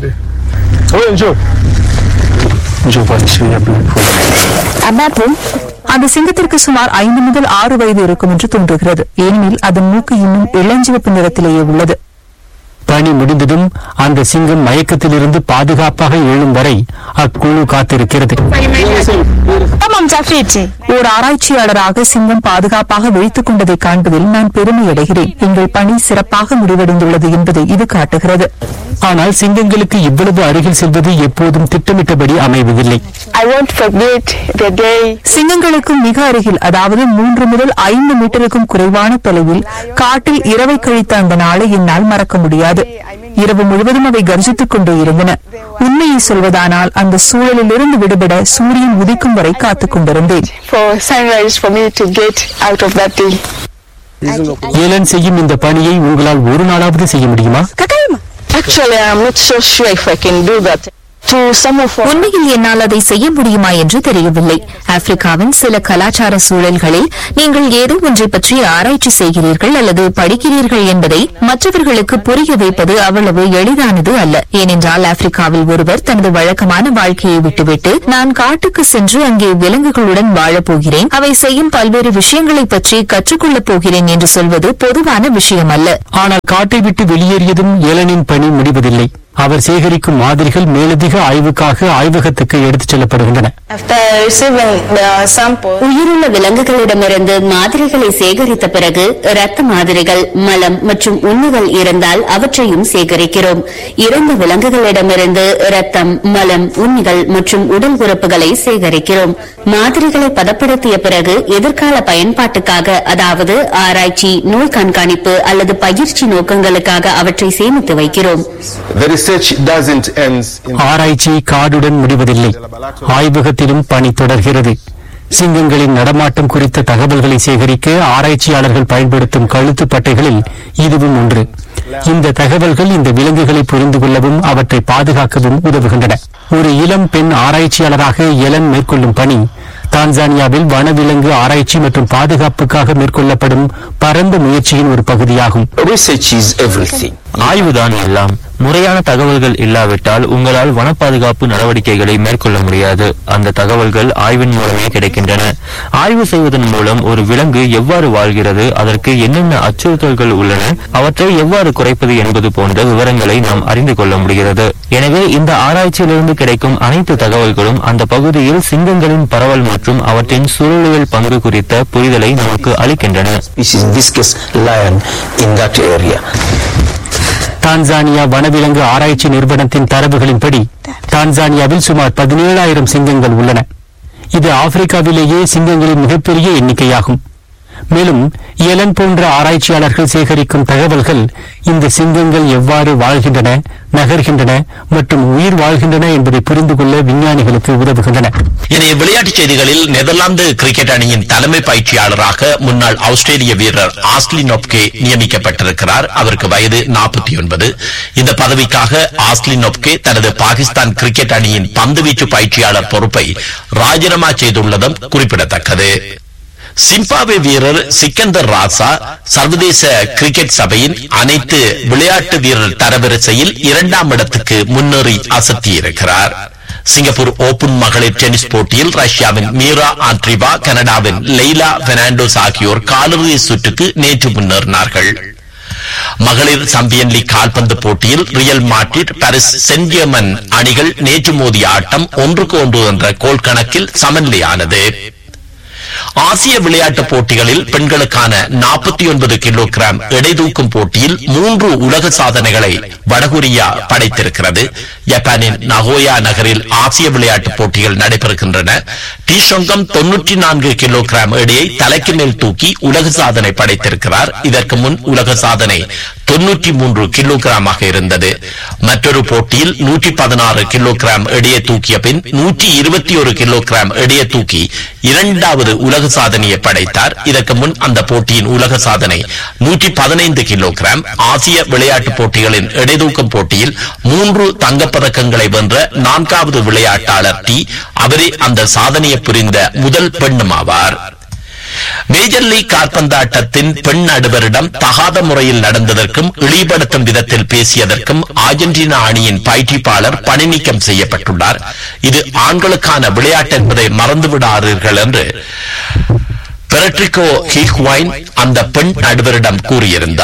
Ambapo அந்த சிங்கத்திற்கு சுமார் ஐந்து முதல் ஆறு வயது இருக்கும் என்று தோன்றுகிறது ஏனெனில் அதன் மூக்கு இன்னும் இளஞ்சிவப்பு நிறத்திலேயே உள்ளது பணி முடிந்ததும் அந்த சிங்கம் மயக்கத்திலிருந்து பாதுகாப்பாக எழும் வரை அக்குழு காத்திருக்கிறது ஓர் ஆராய்ச்சியாளராக சிங்கம் பாதுகாப்பாக விழித்துக் கொண்டதை காண்பதில் நான் பெருமை அடைகிறேன் எங்கள் பணி சிறப்பாக முடிவடைந்துள்ளது என்பதை இது காட்டுகிறது ஆனால் சிங்கங்களுக்கு இவ்வளவு அருகில் செல்வது எப்போதும் திட்டமிட்டபடி அமைவதில்லை I won't forget the day சிங்கங்களுக்கு மிக அருகில் அதாவது மூன்று முதல் ஐந்து மீட்டருக்கும் குறைவான தொலைவில் காட்டில் இரவை கழித்த அந்த நாளை என்னால் மறக்க முடியாது இரவு முழுவதும் அவை கர்ஜித்துக் கொண்டே இருந்தன உண்மையை சொல்வதானால் அந்த சூழலிலிருந்து விடுபட சூரியன் உதிக்கும் வரை காத்துக் கொண்டிருந்தேன் for sunrise for me to get out of that day. Ellen செய்யும் இந்த பணியை உங்களால் ஒரு நாளாவது செய்ய முடியுமா Actually, I'm not so sure if I can do that. To some of our உண்மையில் என்னால் அதை செய்ய முடியுமா என்று தெரியவில்லை ஆப்பிரிக்காவின் சில கலாச்சார சூழல்களில் நீங்கள் ஏதோ ஒன்றை பற்றி ஆராய்ச்சி செய்கிறீர்கள் அல்லது படிக்கிறீர்கள் என்பதை மற்றவர்களுக்கு புரிய வைப்பது அவ்வளவு எளிதானது அல்ல ஏனென்றால் ஆப்பிரிக்காவில் ஒருவர் தனது வழக்கமான வாழ்க்கையை விட்டுவிட்டு நான் காட்டுக்கு சென்று அங்கே விலங்குகளுடன் வாழப் போகிறேன் அவை செய்யும் பல்வேறு விஷயங்களை பற்றி கற்றுக்கொள்ளப் போகிறேன் என்று சொல்வது பொதுவான விஷயம் அல்ல ஆனால் காட்டை விட்டு வெளியேறியதும் ஏலனின் பணி முடிவதில்லை அவர் சேகரிக்கும் மாதிரிகள் மேலதிக ஆய்வுக்காக ஆய்வகத்துக்கு எடுத்துச் செல்லப்படுகின்றன After receiving the sample, உயிருள்ள விலங்குகளிடமிருந்து மாதிரிகளை சேகரித்த பிறகு இரத்த மாதிரிகள் மலம் மற்றும் உண்ணுகள் இருந்தால் அவற்றையும் சேகரிக்கிறோம் இறந்த விலங்குகளிடமிருந்து இரத்தம் மலம் உண்ணிகள் மற்றும் உடல் உறுப்புகளை சேகரிக்கிறோம் மாதிரிகளை பதப்படுத்திய பிறகு எதிர்கால பயன்பாட்டுக்காக அதாவது ஆராய்ச்சி நோய் கண்காணிப்பு அல்லது பயிற்சி நோக்கங்களுக்காக அவற்றை சேமித்து வைக்கிறோம் The research doesn't end in ஆராய்ச்சி காடுடன் முடிவதில்லை ஆய்வகத்திலும் பணி தொடர்கிறது சிங்கங்களின் நடமாட்டம் குறித்த தகவல்களை சேகரிக்க ஆராய்ச்சியாளர்கள் பயன்படுத்தும் கழுத்து பட்டைகளில் இதுவும் ஒன்று இந்த தகவல்கள் இந்த விலங்குகளை புரிந்து கொள்ளவும் அவற்றை பாதுகாக்கவும் உதவுகின்றன ஒரு இளம் பெண் ஆராய்ச்சியாளராக எலன் மேற்கொள்ளும் பணி தான்சானியாவில் வனவிலங்கு ஆராய்ச்சி மற்றும் பாதுகாப்புக்காக மேற்கொள்ளப்படும் பரந்த முயற்சியின் ஒரு பகுதியாகும் research is everything. ஆய்வுதான் எல்லாம் முறையான தகவல்கள் இல்லாவிட்டால் உங்களால் வன பாதுகாப்பு நடவடிக்கைகளை மேற்கொள்ள முடியாது அந்த தகவல்கள் ஆய்வின் மூலமே கிடைக்கின்றன ஆய்வு செய்வதன் மூலம் ஒரு விலங்கு எவ்வாறு வாழ்கிறது அதற்கு என்னென்ன அச்சுறுத்தல்கள் உள்ளன அவற்றை எவ்வாறு குறைப்பது என்பது போன்ற விவரங்களை நாம் அறிந்து கொள்ள முடிகிறது எனவே இந்த ஆராய்ச்சியிலிருந்து கிடைக்கும் அனைத்து தகவல்களும் அந்த பகுதியில் சிங்கங்களின் பரவல் மற்றும் அவற்றின் சூழலியல் பங்கு குறித்த புரிதலை நமக்கு அளிக்கின்றன Species, in this case, lion in that area. Tanzania வனவிலங்கு ஆராய்ச்சி நிறுவனத்தின் தரவுகளின்படி டான்சானியாவில் சுமார் பதினேழாயிரம் சிங்கங்கள் உள்ளன இது ஆப்பிரிக்காவிலேயே சிங்கங்களின் மிகப்பெரிய எண்ணிக்கையாகும் மேலும் எலன் போன்ற ஆராய்ச்சியாளர்கள் சேகரிக்கும் தகவல்கள் இந்த சிங்கங்கள் எவ்வாறு வாழ்கின்றன நகர்கின்றன மற்றும் உயிர் வாழ்கின்றன என்பதை புரிந்து கொள்ள விஞ்ஞானிகளுக்கு உதவுகின்றன இனி விளையாட்டுச் செய்திகளில் நெதர்லாந்து கிரிக்கெட் அணியின் தலைமை பயிற்சியாளராக முன்னாள் ஆஸ்திரேலிய வீரர் ஆஸ்லி நொப்கே நியமிக்கப்பட்டிருக்கிறார் அவருக்கு வயது நாற்பத்தி ஒன்பது இந்த பதவிக்காக ஆஸ்லி நொப்கே தனது பாகிஸ்தான் கிரிக்கெட் அணியின் பந்துவீச்சு பயிற்சியாளர் பொறுப்பை ராஜினாமா செய்துள்ளதும் குறிப்பிடத்தக்கது சிம்பாவே வீரர் சிக்கந்தர் ராசா சர்வதேச கிரிக்கெட் சபையின் அனைத்து விளையாட்டு வீரர் தரவரிசையில் இரண்டாம் இடத்துக்கு முன்னேறி அசத்தியிருக்கிறார் சிங்கப்பூர் ஓபன் மகளிர் டென்னிஸ் போட்டியில் ரஷ்யாவின் மீரா ஆண்ட்ரிவா கனடாவின் லெய்லா பெர்னாண்டோஸ் ஆகியோர் காலிறுதி சுற்றுக்கு நேற்று முன்னேறினார்கள் மகளிர் சாம்பியன் லீக் கால்பந்து போட்டியில் Real Madrid Paris Saint Germain அணிகள் நேற்று மோதிய ஆட்டம் ஒன்றுக்கு ஒன்று என்ற கோல் கணக்கில் சமநிலையானது ஆசிய விளையாட்டுப் போட்டிகளில் பெண்களுக்கான நாற்பத்தி ஒன்பது கிலோகிராம் எடை தூக்கும் போட்டியில் மூன்று உலக சாதனைகளை வடகொரியா படைத்திருக்கிறது ஜப்பானின் நகோயா நகரில் ஆசிய விளையாட்டுப் போட்டிகள் நடைபெறுகின்றன டி சொங்கம் தொன்னூற்றி நான்கு கிலோகிராம் எடையை தலைக்கு மேல் தூக்கி உலக சாதனை படைத்திருக்கிறார் இதற்கு முன் உலக சாதனை தொன்னூற்றி மூன்று கிலோகிராமாக இருந்தது மற்றொரு போட்டியில் நூற்றி பதினாறு கிலோகிராம் எடையை தூக்கிய பின் நூற்றி இருபத்தி ஒரு கிலோகிராம் எடையை தூக்கி இரண்டாவது உலக சாதனையை படைத்தார் இதற்கு முன் அந்த போட்டியின் உலக சாதனை நூற்றி பதினைந்து கிலோகிராம் ஆசிய விளையாட்டுப் போட்டிகளின் எடைதூக்கும் போட்டியில் மூன்று தங்கப்பதக்கங்களை வென்ற நான்காவது விளையாட்டாளர் டி அவரே அந்த சாதனையை புரிந்த முதல் பெண்ணும் ஆவார் மேஜர் லீக் கால்பந்தாட்டத்தின் பெண் நடுவரிடம் தகாத முறையில் நடந்ததற்கும் இழிபடுத்தும் விதத்தில் பேசியதற்கும் அர்ஜென்டினா அணியின் பயிற்சிப்பாளர் பணி நீக்கம் செய்யப்பட்டுள்ளார் இது ஆண்களுக்கான விளையாட்டு என்பதை மறந்துவிடாதீர்கள் என்று பெரட்ரிகோ ஹீக்வைன் அந்த பெண் நடுவரிடம் கூறியிருந்தார்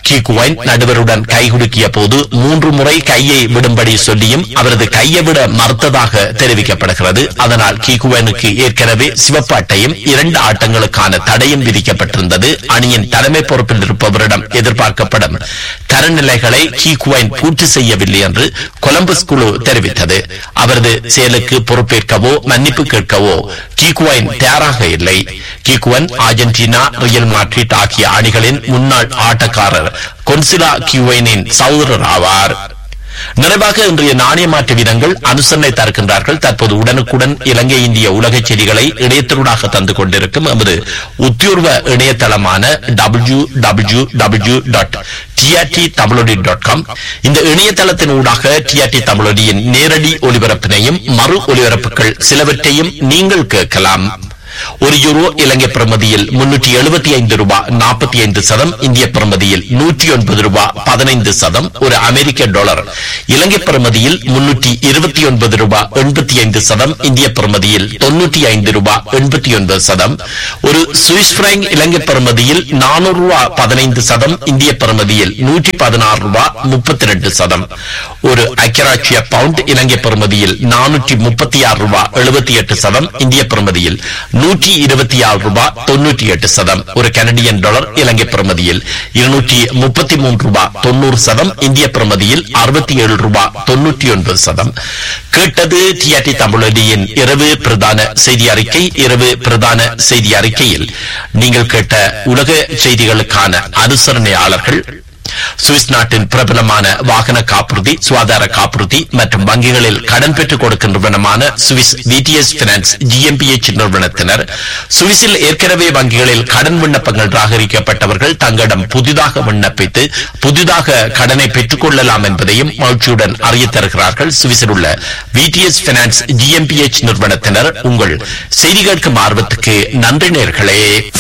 கிகுவைன் நடுவருடன் கைகுலுக்கிய போது மூன்று முறை கையை விடும்படி சொல்லியும் அவரது கையை விட மறுத்ததாக தெரிவிக்கப்படுகிறது அதனால் கிகுவைனுக்கு ஏற்கனவே சிவப்பு அட்டையும் இரண்டு ஆட்டங்களுக்கான தடையும் விதிக்கப்பட்டிருந்தது அணியின் தலைமை பொறுப்பில் இருப்பவரிடம் எதிர்பார்க்கப்படும் தரநிலைகளை கிகுவைன் பூர்த்தி செய்யவில்லை என்று கொலம்பஸ் குழு தெரிவித்தது அவரது செயலுக்கு பொறுப்பேற்கவோ மன்னிப்பு கேட்கவோ கிகுவைன் தயாராக இல்லை கிகுவன் அர்ஜென்டினா ரியல் மாட்ரிட் ஆகிய அணிகளின் முன்னாள் ஆட்டக்காரர் கொன்சிலா கியூவைனின் சகோதரர் ஆவார் நிறைவாக இன்றைய நாணய மாற்று வீதங்கள் அனுசரணை தருகின்றார்கள் தற்போது உடனுக்குடன் இலங்கை இந்திய உலக செய்திகளை இணையத்தினூடாக தந்து கொண்டிருக்கும் எமது உத்தியோர்வ இணையதளமான W W W dot TRT Tamiloli dot com இந்த இணையதளத்தின் ஊடாக டிஆர்டி தமிழொலியின் நேரடி ஒலிபரப்பினையும் மறு ஒலிபரப்புகள் சிலவற்றையும் நீங்கள் கேட்கலாம் ஒரு யூரோ இலங்கை பிரமதியில் முன்னூற்றி எழுபத்தி ஐந்து ரூபாய் நாற்பத்தி ஐந்து சதம் இந்திய பிரமதியில் நூற்றி ஒன்பது ரூபாய் பதினைந்து சதம் ஒரு அமெரிக்க டாலர் இலங்கை பிரமதியில் முன்னூற்றி இருபத்தி ஒன்பது ரூபாய் எண்பத்தி ஐந்து சதம் இந்திய பிரமதியில் தொன்னூற்றி ஐந்து ரூபாய் எண்பத்தி ஒன்பது சதம் ஒரு சுவிஸ் பிராங்க் இலங்கை பிரமதியில் நானூறு ரூபாய் பதினைந்து சதம் இந்திய பிரமதியில் நூற்றி பதினாறு ரூபாய் முப்பத்தி ரெண்டு சதம் ஒரு ஐக்கியராட்சிய பவுண்ட் இலங்கை பிரமதியில் நானூற்றி முப்பத்தி ஆறு ரூபாய் எழுபத்தி எட்டு சதம் இந்திய பிரமதியில் நூற்றி இருபத்தி ஆறு ரூபாய் தொன்னூற்றி எட்டு சதம் ஒரு கனடியன் டாலர் இலங்கை பிரமதியில் இருநூற்றி முப்பத்தி மூன்று ரூபாய் தொண்ணூறு சதம் இந்திய பிரமதியில் அறுபத்தி ஏழு ரூபாய் தொன்னூற்றி ஒன்பது சதம் கேட்டது டிஆர்டி தமிழடியின் இரவு பிரதான செய்தி அறிக்கை இரவு பிரதான செய்தி அறிக்கையில் நீங்கள் கேட்ட உலக செய்திகளுக்கான அனுசரணையாளர்கள் சுவிஸ் நாட்டின் பிரபலமான வாகன காப்புறுதி சுகாதார காப்புறுதி மற்றும் வங்கிகளில் கடன் பெற்றுக் கொடுக்கின்றவனமான சுவிஸ் விடிஎஸ் பினான்ஸ் ஜிஎம்பிஎச் நிறுவனத்தினர் சுவிஸில் ஏற்கனவே வங்கிகளில் கடன் விண்ணப்பங்கள் நிராகரிக்கப்பட்டவர்கள் தங்களிடம் புதிதாக விண்ணப்பித்து புதிதாக கடனை பெற்றுக் கொள்ளலாம் என்பதையும் மகிழ்ச்சியுடன் அறியத் தருகிறார்கள் சுவிஸில் உள்ள விடிஎஸ் பினான்ஸ் ஜிஎம்பிஎச் நிறுவனத்தினர் உங்கள் செய்தி கேட்கும் ஆர்வத்துக்கு நன்றி நேர்களே